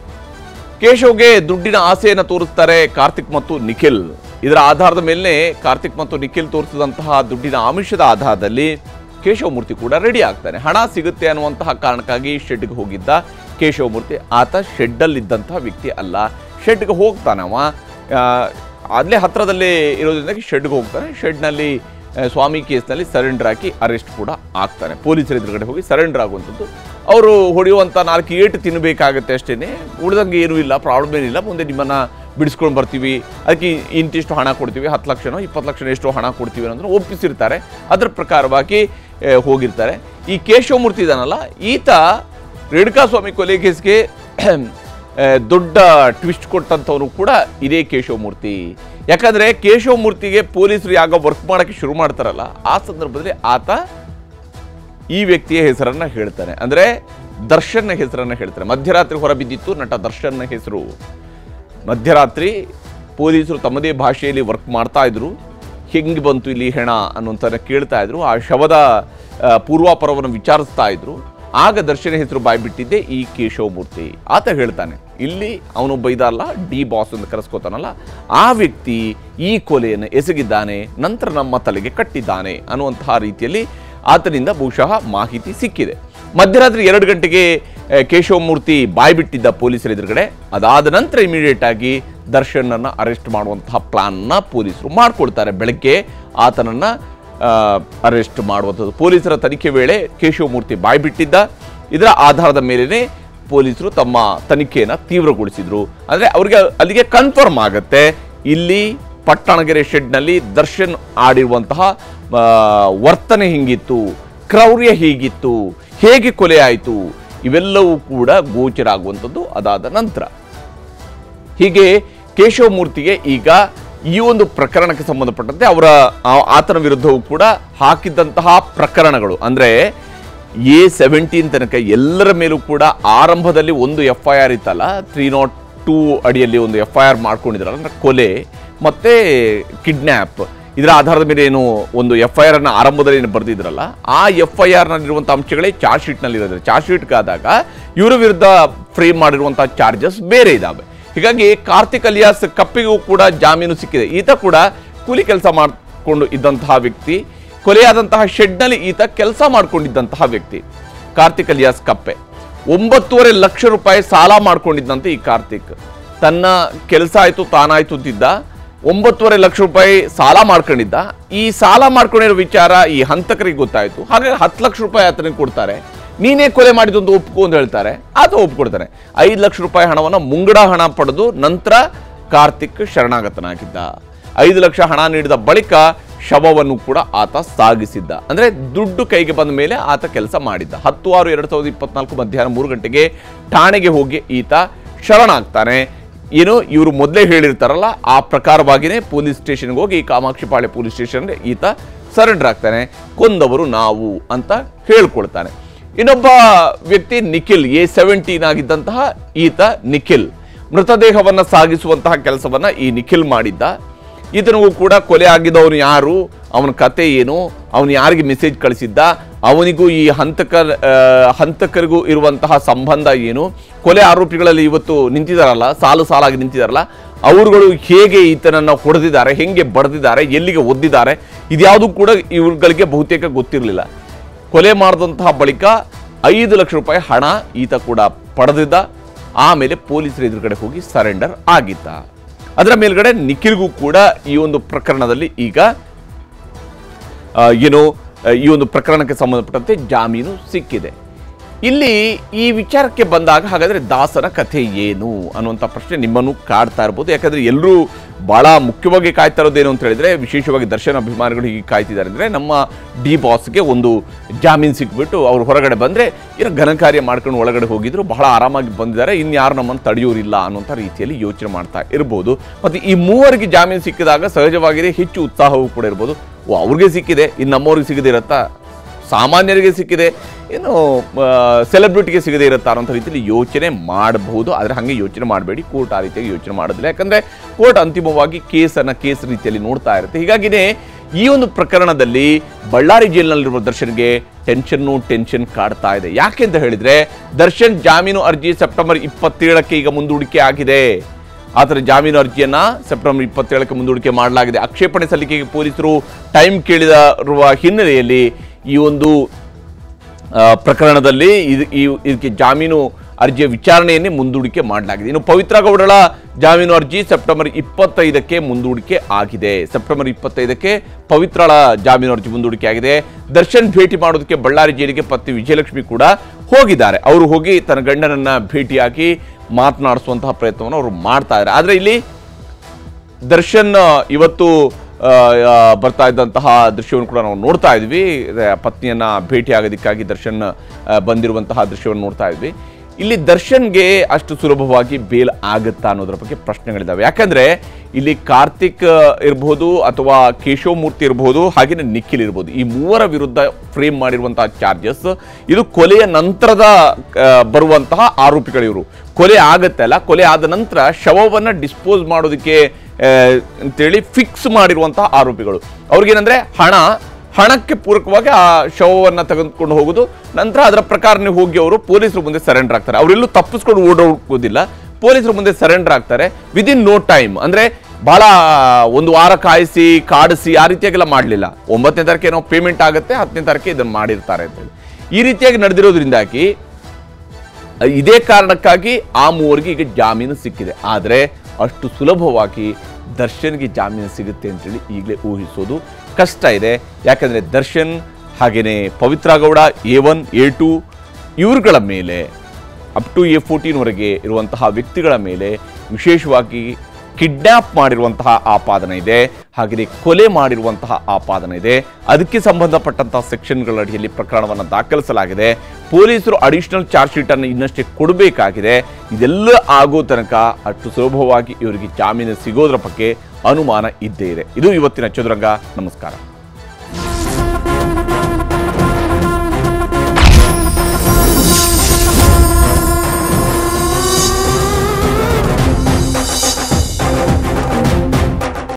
ಕೇಶವ್ಗೆ ದುಡ್ಡಿನ ಆಸೆಯನ್ನು ತೋರಿಸ್ತಾರೆ ಕಾರ್ತಿಕ್ ಮತ್ತು ನಿಖಿಲ್ ಇದರ ಆಧಾರದ ಮೇಲೆ ಕಾರ್ತಿಕ್ ಮತ್ತು ನಿಖಿಲ್ ತೋರಿಸಿದಂತಹ ದುಡ್ಡಿನ ಆಮಿಷದ ಆಧಾರದಲ್ಲಿ ಕೇಶವಮೂರ್ತಿ ಕೂಡ ರೆಡಿ ಆಗ್ತಾನೆ ಹಣ ಸಿಗುತ್ತೆ ಅನ್ನುವಂತಹ ಕಾರಣಕ್ಕಾಗಿ ಶೆಡ್ಗೆ ಹೋಗಿದ್ದ ಕೇಶವಮೂರ್ತಿ ಆತ ಶೆಡ್ಡಲ್ಲಿದ್ದಂತಹ ವ್ಯಕ್ತಿ ಅಲ್ಲ ಶೆಡ್ಗೆ ಹೋಗ್ತಾನವ ಆ, ಅಲ್ಲೇ ಹತ್ರದಲ್ಲೇ ಇರೋದ್ರಿಂದ ಶೆಡ್ಗೆ ಹೋಗ್ತಾನೆ ಶೆಡ್ನಲ್ಲಿ ಆ, ಸ್ವಾಮಿ ಕೇಸ್ನಲ್ಲಿ ಸರೆಂಡರ್ ಹಾಕಿ ಅರೆಸ್ಟ್ ಕೂಡ ಆಗ್ತಾನೆ ಪೊಲೀಸರ ಎದುರುಗಡೆ ಹೋಗಿ ಸರೆಂಡರ್ ಆಗುವಂಥದ್ದು ಅವರು ಹೊಡೆಯುವಂಥ ನಾಲ್ಕು ಏಟು ತಿನ್ನಬೇಕಾಗತ್ತೆ ಅಷ್ಟೇನೆ ಉಳಿದಂಗೆ ಏನೂ ಇಲ್ಲ ಪ್ರಾಬ್ಲಮ್ ಏನಿಲ್ಲ ಮುಂದೆ ನಿಮ್ಮನ್ನ ಬಿಡಿಸ್ಕೊಂಡು ಬರ್ತೀವಿ ಅದಕ್ಕೆ ಇಂತಿಷ್ಟು ಹಣ ಕೊಡ್ತೀವಿ ಹತ್ತು ಲಕ್ಷನೋ ಇಪ್ಪತ್ತು ಲಕ್ಷನೋ ಎಷ್ಟು ಹಣ ಕೊಡ್ತೀವಿ ಅನ್ನೋದನ್ನು ಒಪ್ಪಿಸಿರ್ತಾರೆ ಅದರ ಪ್ರಕಾರವಾಗಿ ಆ, ಹೋಗಿರ್ತಾರೆ ಈ ಕೇಶವಮೂರ್ತಿ ಇದಾನಲ್ಲ ಈತ ರೇಣುಕಾಸ್ವಾಮಿ ಕೊಲೆ ಕೇಸ್ಗೆ ಆ, ದೊಡ್ಡ ಟ್ವಿಸ್ಟ್ ಕೊಟ್ಟಂಥವನು ಕೂಡ ಇದೇ ಕೇಶವಮೂರ್ತಿ ಯಾಕಂದ್ರೆ ಕೇಶವಮೂರ್ತಿಗೆ ಪೊಲೀಸರು ಯಾಗ ವರ್ಕ್ ಮಾಡೋಕ್ಕೆ ಶುರು ಮಾಡ್ತಾರಲ್ಲ ಆ ಸಂದರ್ಭದಲ್ಲಿ ಆತ ಈ ವ್ಯಕ್ತಿಯ ಹೆಸರನ್ನ ಹೇಳ್ತಾನೆ ಅಂದ್ರೆ ದರ್ಶನ್ನ ಹೆಸರನ್ನ ಹೇಳ್ತಾನೆ ಮಧ್ಯರಾತ್ರಿ ಹೊರಬಿದ್ದಿತ್ತು ನಟ ದರ್ಶನ್ನ ಹೆಸರು ಮಧ್ಯರಾತ್ರಿ ಪೊಲೀಸರು ತಮ್ಮದೇ ಭಾಷೆಯಲ್ಲಿ ವರ್ಕ್ ಮಾಡ್ತಾ ಇದ್ರು ಹೆಂಗೆ ಬಂತು ಇಲ್ಲಿ ಹೆಣ ಅನ್ನುವಂಥನ್ನ ಕೇಳ್ತಾ ಇದ್ರು ಆ ಶವದ ಆ, ಪೂರ್ವಾಪರವನ್ನು ವಿಚಾರಿಸ್ತಾ ಇದ್ರು ಆಗ ದರ್ಶನ ಹೆಸರು ಬಾಯ್ಬಿಟ್ಟಿದ್ದೆ ಈ ಕೇಶವಮೂರ್ತಿ ಆತ ಹೇಳ್ತಾನೆ ಇಲ್ಲಿ ಅವನೊಬ್ಬ ಇದಲ್ಲ ಡಿ ಬಾಸ್ ಅಂತ ಕರೆಸ್ಕೋತಾನಲ್ಲ ಆ ವ್ಯಕ್ತಿ ಈ ಕೊಲೆಯನ್ನು ಎಸಗಿದ್ದಾನೆ ನಂತರ ನಮ್ಮ ತಲೆಗೆ ಕಟ್ಟಿದ್ದಾನೆ ಅನ್ನುವಂತಹ ರೀತಿಯಲ್ಲಿ ಆತನಿಂದ ಬಹುಶಃ ಮಾಹಿತಿ ಸಿಕ್ಕಿದೆ ಮಧ್ಯರಾತ್ರಿ ಎರಡು ಗಂಟೆಗೆ ಆ, ಕೇಶವಮೂರ್ತಿ ಬಾಯ್ಬಿಟ್ಟಿದ್ದ ಪೊಲೀಸರ ಎದುರುಗಡೆ ಅದಾದ ನಂತರ ಇಮಿಡಿಯೇಟ್ ಆಗಿ ದರ್ಶನನ್ನ ಅರೆಸ್ಟ್ ಮಾಡುವಂತಹ ಪ್ಲಾನ್ನ ಪೊಲೀಸರು ಮಾಡ್ಕೊಳ್ತಾರೆ ಬೆಳಗ್ಗೆ ಆತನನ್ನ ಅರೆಸ್ಟ್ ಮಾಡುವಂಥದ್ದು ಪೊಲೀಸರ ತನಿಖೆ ವೇಳೆ ಕೇಶವಮೂರ್ತಿ ಬಾಯ್ಬಿಟ್ಟಿದ್ದ ಇದರ ಆಧಾರದ ಮೇಲೆನೆ ಪೊಲೀಸರು ತಮ್ಮ ತನಿಖೆಯನ್ನು ತೀವ್ರಗೊಳಿಸಿದ್ರು ಅಂದ್ರೆ ಅವರಿಗೆ ಅಲ್ಲಿಗೆ ಕನ್ಫರ್ಮ್ ಆಗತ್ತೆ ಇಲ್ಲಿ ಪಟ್ಟಣಗೆರೆ ಶೆಡ್ನಲ್ಲಿ ದರ್ಶನ್ ಆಡಿರುವಂತಹ ಆ, ವರ್ತನೆ ಹಿಂಗಿತ್ತು ಕ್ರೌರ್ಯ ಹೀಗಿತ್ತು ಹೇಗೆ ಕೊಲೆ ಆಯಿತು ಇವೆಲ್ಲವೂ ಕೂಡ ಗೋಚರ ಆಗುವಂಥದ್ದು ಅದಾದ ನಂತರ ಹೀಗೆ ಕೇಶವಮೂರ್ತಿಗೆ ಈಗ ಈ ಒಂದು ಪ್ರಕರಣಕ್ಕೆ ಸಂಬಂಧಪಟ್ಟಂತೆ ಅವರ ಆ- ಆತನ ವಿರುದ್ಧವೂ ಕೂಡ ಹಾಕಿದ್ದಂತಹ ಪ್ರಕರಣಗಳು ಅಂದ್ರೆ ಎ ಸೆವೆಂಟೀನ್ ತನಕ ಎಲ್ಲರ ಮೇಲೂ ಕೂಡ ಆರಂಭದಲ್ಲಿ ಒಂದು ಎಫ್ ಐ ಆರ್ ಇತ್ತಲ್ಲ ತ್ರೀ ನಾಟ್ ಟೂ ಅಡಿಯಲ್ಲಿ ಒಂದು ಎಫ್ ಐ ಆರ್ ಮಾಡ್ಕೊಂಡಿದ್ರಲ್ಲ ಅಂದ್ರೆ ಕೊಲೆ ಮತ್ತೆ ಕಿಡ್ನ್ಯಾಪ್ ಇದರ ಆಧಾರದ ಮೇಲೆ ಏನು ಒಂದು ಎಫ್ ಐ ಆರ್ ಅನ್ನ ಆರಂಭದಲ್ಲಿ ಏನು ಬರೆದಿದ್ರಲ್ಲ ಆ ಎಫ್ ಐ ಆರ್ ನಲ್ಲಿರುವಂತಹ ಅಂಶಗಳೇ ಚಾರ್ಜ್ ಶೀಟ್ ನಲ್ಲಿ ಇರೋದ್ರೆ ಚಾರ್ಜ್ ಶೀಟ್ ಆದಾಗ ಇವರ ವಿರುದ್ಧ ಫ್ರೇಮ್ ಮಾಡಿರುವಂತಹ ಚಾರ್ಜಸ್ ಬೇರೆ ಇದಾವೆ ಹೀಗಾಗಿ ಕಾರ್ತಿಕ್ ಅಲಿಯಾಸ್ ಕಪ್ಪಿಗೂ ಕೂಡ ಜಾಮೀನು ಸಿಕ್ಕಿದೆ ಈತ ಕೂಡ ಕೂಲಿ ಕೆಲಸ ಮಾಡಿಕೊಂಡು ಇದ್ದಂತಹ ವ್ಯಕ್ತಿ ಕೊಲೆಯಾದಂತಹ ಶೆಡ್ನಲ್ಲಿ ಈತ ಕೆಲಸ ಮಾಡಿಕೊಂಡಿದ್ದಂತಹ ವ್ಯಕ್ತಿ ಕಾರ್ತಿಕ್ ಅಲಿಯಾಸ್ ಕಪ್ಪೆ ಒಂಬತ್ತೂವರೆ ಲಕ್ಷ ರೂಪಾಯಿ ಸಾಲ ಮಾಡ್ಕೊಂಡಿದ್ದಂತೆ ಈ ಕಾರ್ತಿಕ್ ತನ್ನ ಕೆಲಸ ಆಯ್ತು ತಾನಾಯ್ತು ಅಂತಿದ್ದ ಒಂಬತ್ತುವರೆ ಲಕ್ಷ ರೂಪಾಯಿ ಸಾಲ ಮಾಡ್ಕೊಂಡಿದ್ದ ಈ ಸಾಲ ಮಾಡ್ಕೊಂಡಿರೋ ವಿಚಾರ ಈ ಹಂತಕರಿಗೆ ಗೊತ್ತಾಯ್ತು ಹಾಗಾಗಿ ಹತ್ತು ಲಕ್ಷ ರೂಪಾಯಿ ಆತನಿಗೆ ಕೊಡ್ತಾರೆ ನೀನೇ ಕೊಲೆ ಮಾಡಿದೊಂದು ಒಪ್ಕೊ ಅಂತ ಹೇಳ್ತಾರೆ ಆತ ಒಪ್ಕೊಡ್ತಾನೆ ಐದು ಲಕ್ಷ ರೂಪಾಯಿ ಹಣವನ್ನು ಮುಂಗಡ ಹಣ ಪಡೆದು ನಂತರ ಕಾರ್ತಿಕ್ ಶರಣಾಗತನಾಗಿದ್ದ ಐದು ಲಕ್ಷ ಹಣ ನೀಡಿದ ಬಳಿಕ ಶವವನ್ನು ಕೂಡ ಆತ ಸಾಗಿಸಿದ್ದ ಅಂದ್ರೆ ದುಡ್ಡು ಕೈಗೆ ಬಂದ ಮೇಲೆ ಆತ ಕೆಲಸ ಮಾಡಿದ್ದ ಹತ್ತು ಆರು ಎರಡು ಸಾವಿರದ ಇಪ್ಪತ್ನಾಲ್ಕು ಮಧ್ಯಾಹ್ನ ಮೂರು ಗಂಟೆಗೆ ಠಾಣೆಗೆ ಹೋಗಿ ಈತ ಶರಣಾಗ್ತಾನೆ ಏನು ಇವರು ಮೊದಲೇ ಹೇಳಿರ್ತಾರಲ್ಲ ಆ ಪ್ರಕಾರವಾಗಿಯೇ ಪೊಲೀಸ್ ಸ್ಟೇಷನ್ಗೆ ಹೋಗಿ ಕಾಮಾಕ್ಷಿಪಾಳ್ಯ ಪೊಲೀಸ್ ಸ್ಟೇಷನ್ಗೆ ಈತ ಸರೆಂಡರ್ ಆಗ್ತಾನೆ ಕೊಂದವರು ನಾವು ಅಂತ ಹೇಳ್ಕೊಳ್ತಾನೆ ಇನ್ನೊಬ್ಬ ವ್ಯಕ್ತಿ ನಿಖಿಲ್ ಎ ಸೆವೆಂಟೀನ್ ಆಗಿದ್ದಂತಹ ಈತ ನಿಖಿಲ್ ಮೃತದೇಹವನ್ನ ಸಾಗಿಸುವಂತಹ ಕೆಲಸವನ್ನ ಈ ನಿಖಿಲ್ ಮಾಡಿದ್ದ ಈತನಿಗೂ ಕೂಡ ಕೊಲೆ ಆಗಿದ್ದವನು ಯಾರು ಅವನ ಕತೆ ಏನು ಅವನು ಯಾರಿಗೆ ಮೆಸೇಜ್ ಕಳಿಸಿದ್ದ ಅವನಿಗೂ ಈ ಹಂತಕ ಆ, ಹಂತಕರಿಗೂ ಇರುವಂತಹ ಸಂಬಂಧ ಏನು ಕೊಲೆ ಆರೋಪಿಗಳಲ್ಲಿ ಇವತ್ತು ನಿಂತಿದಾರಲ್ಲ ಸಾಲು ಸಾಲಾಗಿ ನಿಂತಿದಾರಲ್ಲ ಅವರುಗಳು ಹೇಗೆ ಈತನನ್ನ ಹೊಡೆದಿದ್ದಾರೆ ಹೆಂಗೆ ಬಡ್ದಿದ್ದಾರೆ ಎಲ್ಲಿಗೆ ಒದ್ದಿದ್ದಾರೆ ಇದ್ಯಾವುದು ಕೂಡ ಇವುಗಳಿಗೆ ಬಹುತೇಕ ಗೊತ್ತಿರಲಿಲ್ಲ ಕೊಲೆ ಮಾಡಿದಂತಹ ಬಳಿಕ ಐದು ಲಕ್ಷ ರೂಪಾಯಿ ಹಣ ಈತ ಕೂಡ ಪಡೆದಿದ್ದ ಆಮೇಲೆ ಪೊಲೀಸರ ಎದುರುಗಡೆ ಹೋಗಿ ಸರೆಂಡರ್ ಆಗಿದ್ದ ಅದರ ಮೇಲ್ಗಡೆ ನಿಖಿಲ್ಗೂ ಕೂಡ ಈ ಒಂದು ಪ್ರಕರಣದಲ್ಲಿ ಈಗ ಆ, ಏನು ಆ, ಈ ಒಂದು ಪ್ರಕರಣಕ್ಕೆ ಸಂಬಂಧಪಟ್ಟಂತೆ ಜಾಮೀನು ಸಿಕ್ಕಿದೆ ಇಲ್ಲಿ ಈ ವಿಚಾರಕ್ಕೆ ಬಂದಾಗ ಹಾಗಾದ್ರೆ ದಾಸನ ಕಥೆ ಏನು ಅನ್ನುವಂಥ ಪ್ರಶ್ನೆ ನಿಮ್ಮನ್ನು ಕಾಡ್ತಾ ಇರ್ಬೋದು ಯಾಕಂದ್ರೆ ಎಲ್ಲರೂ ಬಹಳ ಮುಖ್ಯವಾಗಿ ಕಾಯ್ತಾ ಇರೋದೇನು ಅಂತ ಹೇಳಿದ್ರೆ ವಿಶೇಷವಾಗಿ ದರ್ಶನ ಅಭಿಮಾನಿಗಳು ಹೀಗೆ ಕಾಯ್ತಿದ್ದಾರೆ ಅಂದ್ರೆ ನಮ್ಮ ಡಿ ಬಾಸ್ಗೆ ಒಂದು ಜಾಮೀನು ಸಿಕ್ಬಿಟ್ಟು ಅವ್ರು ಹೊರಗಡೆ ಬಂದ್ರೆ ಏನೋ ಘನಕಾರ್ಯ ಮಾಡ್ಕೊಂಡು ಒಳಗಡೆ ಹೋಗಿದ್ರು ಬಹಳ ಆರಾಮಾಗಿ ಬಂದಿದ್ದಾರೆ ಇನ್ಯಾರು ನಮ್ಮನ್ನು ತಡೆಯೋರಿಲ್ಲ ಅನ್ನುವಂಥ ರೀತಿಯಲ್ಲಿ ಯೋಚನೆ ಮಾಡ್ತಾ ಇರ್ಬೋದು ಮತ್ತೆ ಈ ಮೂವರಿಗೆ ಜಾಮೀನು ಸಿಕ್ಕಿದಾಗ ಸಹಜವಾಗಿಯೇ ಹೆಚ್ಚು ಉತ್ಸಾಹವೂ ಕೂಡ ಇರ್ಬೋದು ಓ ಅವ್ರಿಗೆ ಸಿಕ್ಕಿದೆ ಇನ್ನು ನಮ್ಮವ್ರಿಗೆ ಸಿಗದೇ ಇರತ್ತಾ ಸಾಮಾನ್ಯರಿಗೆ ಸಿಕ್ಕಿದೆ ಏನು ಸೆಲೆಬ್ರಿಟಿಗೆ ಸಿಗದೇ ಇರುತ್ತಾ ಅನ್ನೋಂಥ ರೀತಿಯಲ್ಲಿ ಯೋಚನೆ ಮಾಡಬಹುದು ಆದರೆ ಹಾಗೆ ಯೋಚನೆ ಮಾಡಬೇಡಿ ಕೋರ್ಟ್ ಆ ರೀತಿಯಾಗಿ ಯೋಚನೆ ಮಾಡೋದಿಲ್ಲ ಯಾಕಂದ್ರೆ ಕೋರ್ಟ್ ಅಂತಿಮವಾಗಿ ಕೇಸನ್ನು ಕೇಸ್ ರೀತಿಯಲ್ಲಿ ನೋಡ್ತಾ ಇರುತ್ತೆ ಹೀಗಾಗಿನೇ ಈ ಒಂದು ಪ್ರಕರಣದಲ್ಲಿ ಬಳ್ಳಾರಿ ಜೈಲಿನಲ್ಲಿರುವ ದರ್ಶನ್ಗೆ ಟೆನ್ಷನ್ನು ಟೆನ್ಷನ್ ಕಾಡ್ತಾ ಇದೆ ಯಾಕೆ ಅಂತ ಹೇಳಿದ್ರೆ ದರ್ಶನ್ ಜಾಮೀನು ಅರ್ಜಿ ಸೆಪ್ಟೆಂಬರ್ ಇಪ್ಪತ್ತೇಳಕ್ಕೆ ಈಗ ಮುಂದೂಡಿಕೆ ಆಗಿದೆ ಆತರ ಜಾಮೀನು ಅರ್ಜಿಯನ್ನ ಸೆಪ್ಟೆಂಬರ್ ಇಪ್ಪತ್ತೇಳಕ್ಕೆ ಮುಂದೂಡಿಕೆ ಮಾಡಲಾಗಿದೆ ಆಕ್ಷೇಪಣೆ ಸಲ್ಲಿಕೆಗೆ ಪೊಲೀಸರು ಟೈಮ್ ಕೇಳಿದಿರುವ ಹಿನ್ನೆಲೆಯಲ್ಲಿ ಈ ಒಂದು ಆ, ಪ್ರಕರಣದಲ್ಲಿ ಇದು ಈ ಇದಕ್ಕೆ ಜಾಮೀನು ಅರ್ಜಿಯ ವಿಚಾರಣೆಯನ್ನೇ ಮುಂದೂಡಿಕೆ ಮಾಡಲಾಗಿದೆ ಇನ್ನು ಪವಿತ್ರ ಗೌಡಳ ಜಾಮೀನು ಅರ್ಜಿ ಸೆಪ್ಟೆಂಬರ್ ಇಪ್ಪತ್ತೈದಕ್ಕೆ ಮುಂದೂಡಿಕೆ ಆಗಿದೆ ಸೆಪ್ಟೆಂಬರ್ ಇಪ್ಪತ್ತೈದಕ್ಕೆ ಪವಿತ್ರಳ ಜಾಮೀನು ಅರ್ಜಿ ಮುಂದೂಡಿಕೆ ಆಗಿದೆ ದರ್ಶನ್ ಭೇಟಿ ಮಾಡೋದಕ್ಕೆ ಬಳ್ಳಾರಿ ಜೈಲಿಗೆ ಪತ್ನಿ ವಿಜಯಲಕ್ಷ್ಮಿ ಕೂಡ ಹೋಗಿದ್ದಾರೆ ಅವರು ಹೋಗಿ ತನ್ನ ಗಂಡನನ್ನ ಭೇಟಿಯಾಗಿ ಮಾತನಾಡಿಸುವಂತಹ ಪ್ರಯತ್ನವನ್ನು ಅವರು ಮಾಡ್ತಾ ಇದ್ದಾರೆ ಆದರೆ ಇಲ್ಲಿ ದರ್ಶನ್ ಆ, ಇವತ್ತು ಆ, ಆ, ಬರ್ತಾ ಇದ್ದಂತಹ ದೃಶ್ಯವನ್ನು ಕೂಡ ನಾವು ನೋಡ್ತಾ ಇದ್ವಿ ರ- ಪತ್ನಿಯನ್ನ ಭೇಟಿ ಆಗೋದಕ್ಕಾಗಿ ದರ್ಶನ್ ಆ, ಬಂದಿರುವಂತಹ ದೃಶ್ಯವನ್ನು ನೋಡ್ತಾ ಇದ್ವಿ ಇಲ್ಲಿ ದರ್ಶನ್ಗೆ ಅಷ್ಟು ಸುಲಭವಾಗಿ ಬೇಲ್ ಆಗುತ್ತಾ ಅನ್ನೋದ್ರ ಬಗ್ಗೆ ಪ್ರಶ್ನೆಗಳಿದ್ದಾವೆ ಯಾಕಂದ್ರೆ ಇಲ್ಲಿ ಕಾರ್ತಿಕ್ ಆ, ಇರ್ಬೋದು ಅಥವಾ ಕೇಶವ ಮೂರ್ತಿ ಇರಬಹುದು ಹಾಗೆಯೇ ನಿಖಿಲ್ ಇರ್ಬೋದು ಈ ಮೂವರ ವಿರುದ್ಧ ಫ್ರೇಮ್ ಮಾಡಿರುವಂತಹ ಚಾರ್ಜಸ್ ಇದು ಕೊಲೆಯ ನಂತರದ ಆ, ಬರುವಂತಹ ಆರೋಪಿಗಳು ಇವರು ಕೊಲೆ ಆಗತ್ತೆ ಅಲ್ಲ ಕೊಲೆ ಆದ ನಂತರ ಶವವನ್ನ ಡಿಸ್ಪೋಸ್ ಮಾಡೋದಕ್ಕೆ ಆ, ಅಂತೇಳಿ ಫಿಕ್ಸ್ ಮಾಡಿರುವಂತಹ ಆರೋಪಿಗಳು ಅವ್ರಿಗೇನಂದ್ರೆ ಹಣ ಹಣಕ್ಕೆ ಪೂರಕವಾಗಿ ಆ ಶವವನ್ನು ತೆಗೆದುಕೊಂಡು ಹೋಗೋದು ನಂತರ ಅದರ ಪ್ರಕಾರ ನೀವು ಹೋಗಿ ಅವರು ಪೊಲೀಸರು ಮುಂದೆ ಸರೆಂಡರ್ ಆಗ್ತಾರೆ ಅವರೆಲ್ಲೂ ತಪ್ಪಿಸ್ಕೊಂಡು ಓಡೋಗೋದಿಲ್ಲ ಪೊಲೀಸರು ಮುಂದೆ ಸರೆಂಡರ್ ಆಗ್ತಾರೆ ವಿದಿನ್ ನೋ ಟೈಮ್ ಅಂದ್ರೆ ಬಹಳ ಒಂದು ವಾರ ಕಾಯಿಸಿ ಕಾಡಿಸಿ ಆ ರೀತಿಯಾಗೆಲ್ಲ ಮಾಡಲಿಲ್ಲ ಒಂಬತ್ತನೇ ತಾರೀಕು ಏನೋ ಪೇಮೆಂಟ್ ಆಗುತ್ತೆ ಹತ್ತನೇ ತಾರೀಕು ಇದನ್ನು ಮಾಡಿರ್ತಾರೆ ಅಂತೇಳಿ ಈ ರೀತಿಯಾಗಿ ನಡೆದಿರೋದ್ರಿಂದಾಗಿ ಇದೇ ಕಾರಣಕ್ಕಾಗಿ ಆ ಮೂವರಿಗೆ ಈಗ ಜಾಮೀನು ಸಿಕ್ಕಿದೆ ಆದರೆ ಅಷ್ಟು ಸುಲಭವಾಗಿ ದರ್ಶನ್ಗೆ ಜಾಮೀನು ಸಿಗುತ್ತೆ ಅಂತೇಳಿ ಈಗಲೇ ಊಹಿಸೋದು ಕಷ್ಟ ಇದೆ ಯಾಕಂದರೆ ದರ್ಶನ್ ಹಾಗೆಯೇ Pavithra Gowda A one A two ಇವ್ರುಗಳ ಮೇಲೆ ಅಪ್ ಟು ಎ ಫೋರ್ಟೀನ್ವರೆಗೆ ಇರುವಂತಹ ವ್ಯಕ್ತಿಗಳ ಮೇಲೆ ವಿಶೇಷವಾಗಿ ಕಿಡ್ನ್ಯಾಪ್ ಮಾಡಿರುವಂತಹ ಆಪಾದನೆ ಇದೆ ಹಾಗೆಯೇ ಕೊಲೆ ಮಾಡಿರುವಂತಹ ಆಪಾದನೆ ಇದೆ ಅದಕ್ಕೆ ಸಂಬಂಧಪಟ್ಟಂತಹ ಸೆಕ್ಷನ್ಗಳ ಅಡಿಯಲ್ಲಿ ಪ್ರಕರಣವನ್ನು ದಾಖಲಿಸಲಾಗಿದೆ ಪೊಲೀಸರು ಅಡಿಷನಲ್ ಚಾರ್ಜ್ ಶೀಟ್ ಅನ್ನು ಇನ್ನಷ್ಟೇ ಕೊಡಬೇಕಾಗಿದೆ ಇದೆಲ್ಲ ಆಗೋ ತನಕ ಅಷ್ಟು ಸುಲಭವಾಗಿ ಇವರಿಗೆ ಜಾಮೀನು ಸಿಗೋದ್ರ ಬಗ್ಗೆ ಅನುಮಾನ ಇದ್ದೇ ಇದೆ ಇದು ಇವತ್ತಿನ ಚದುರಂಗ ನಮಸ್ಕಾರ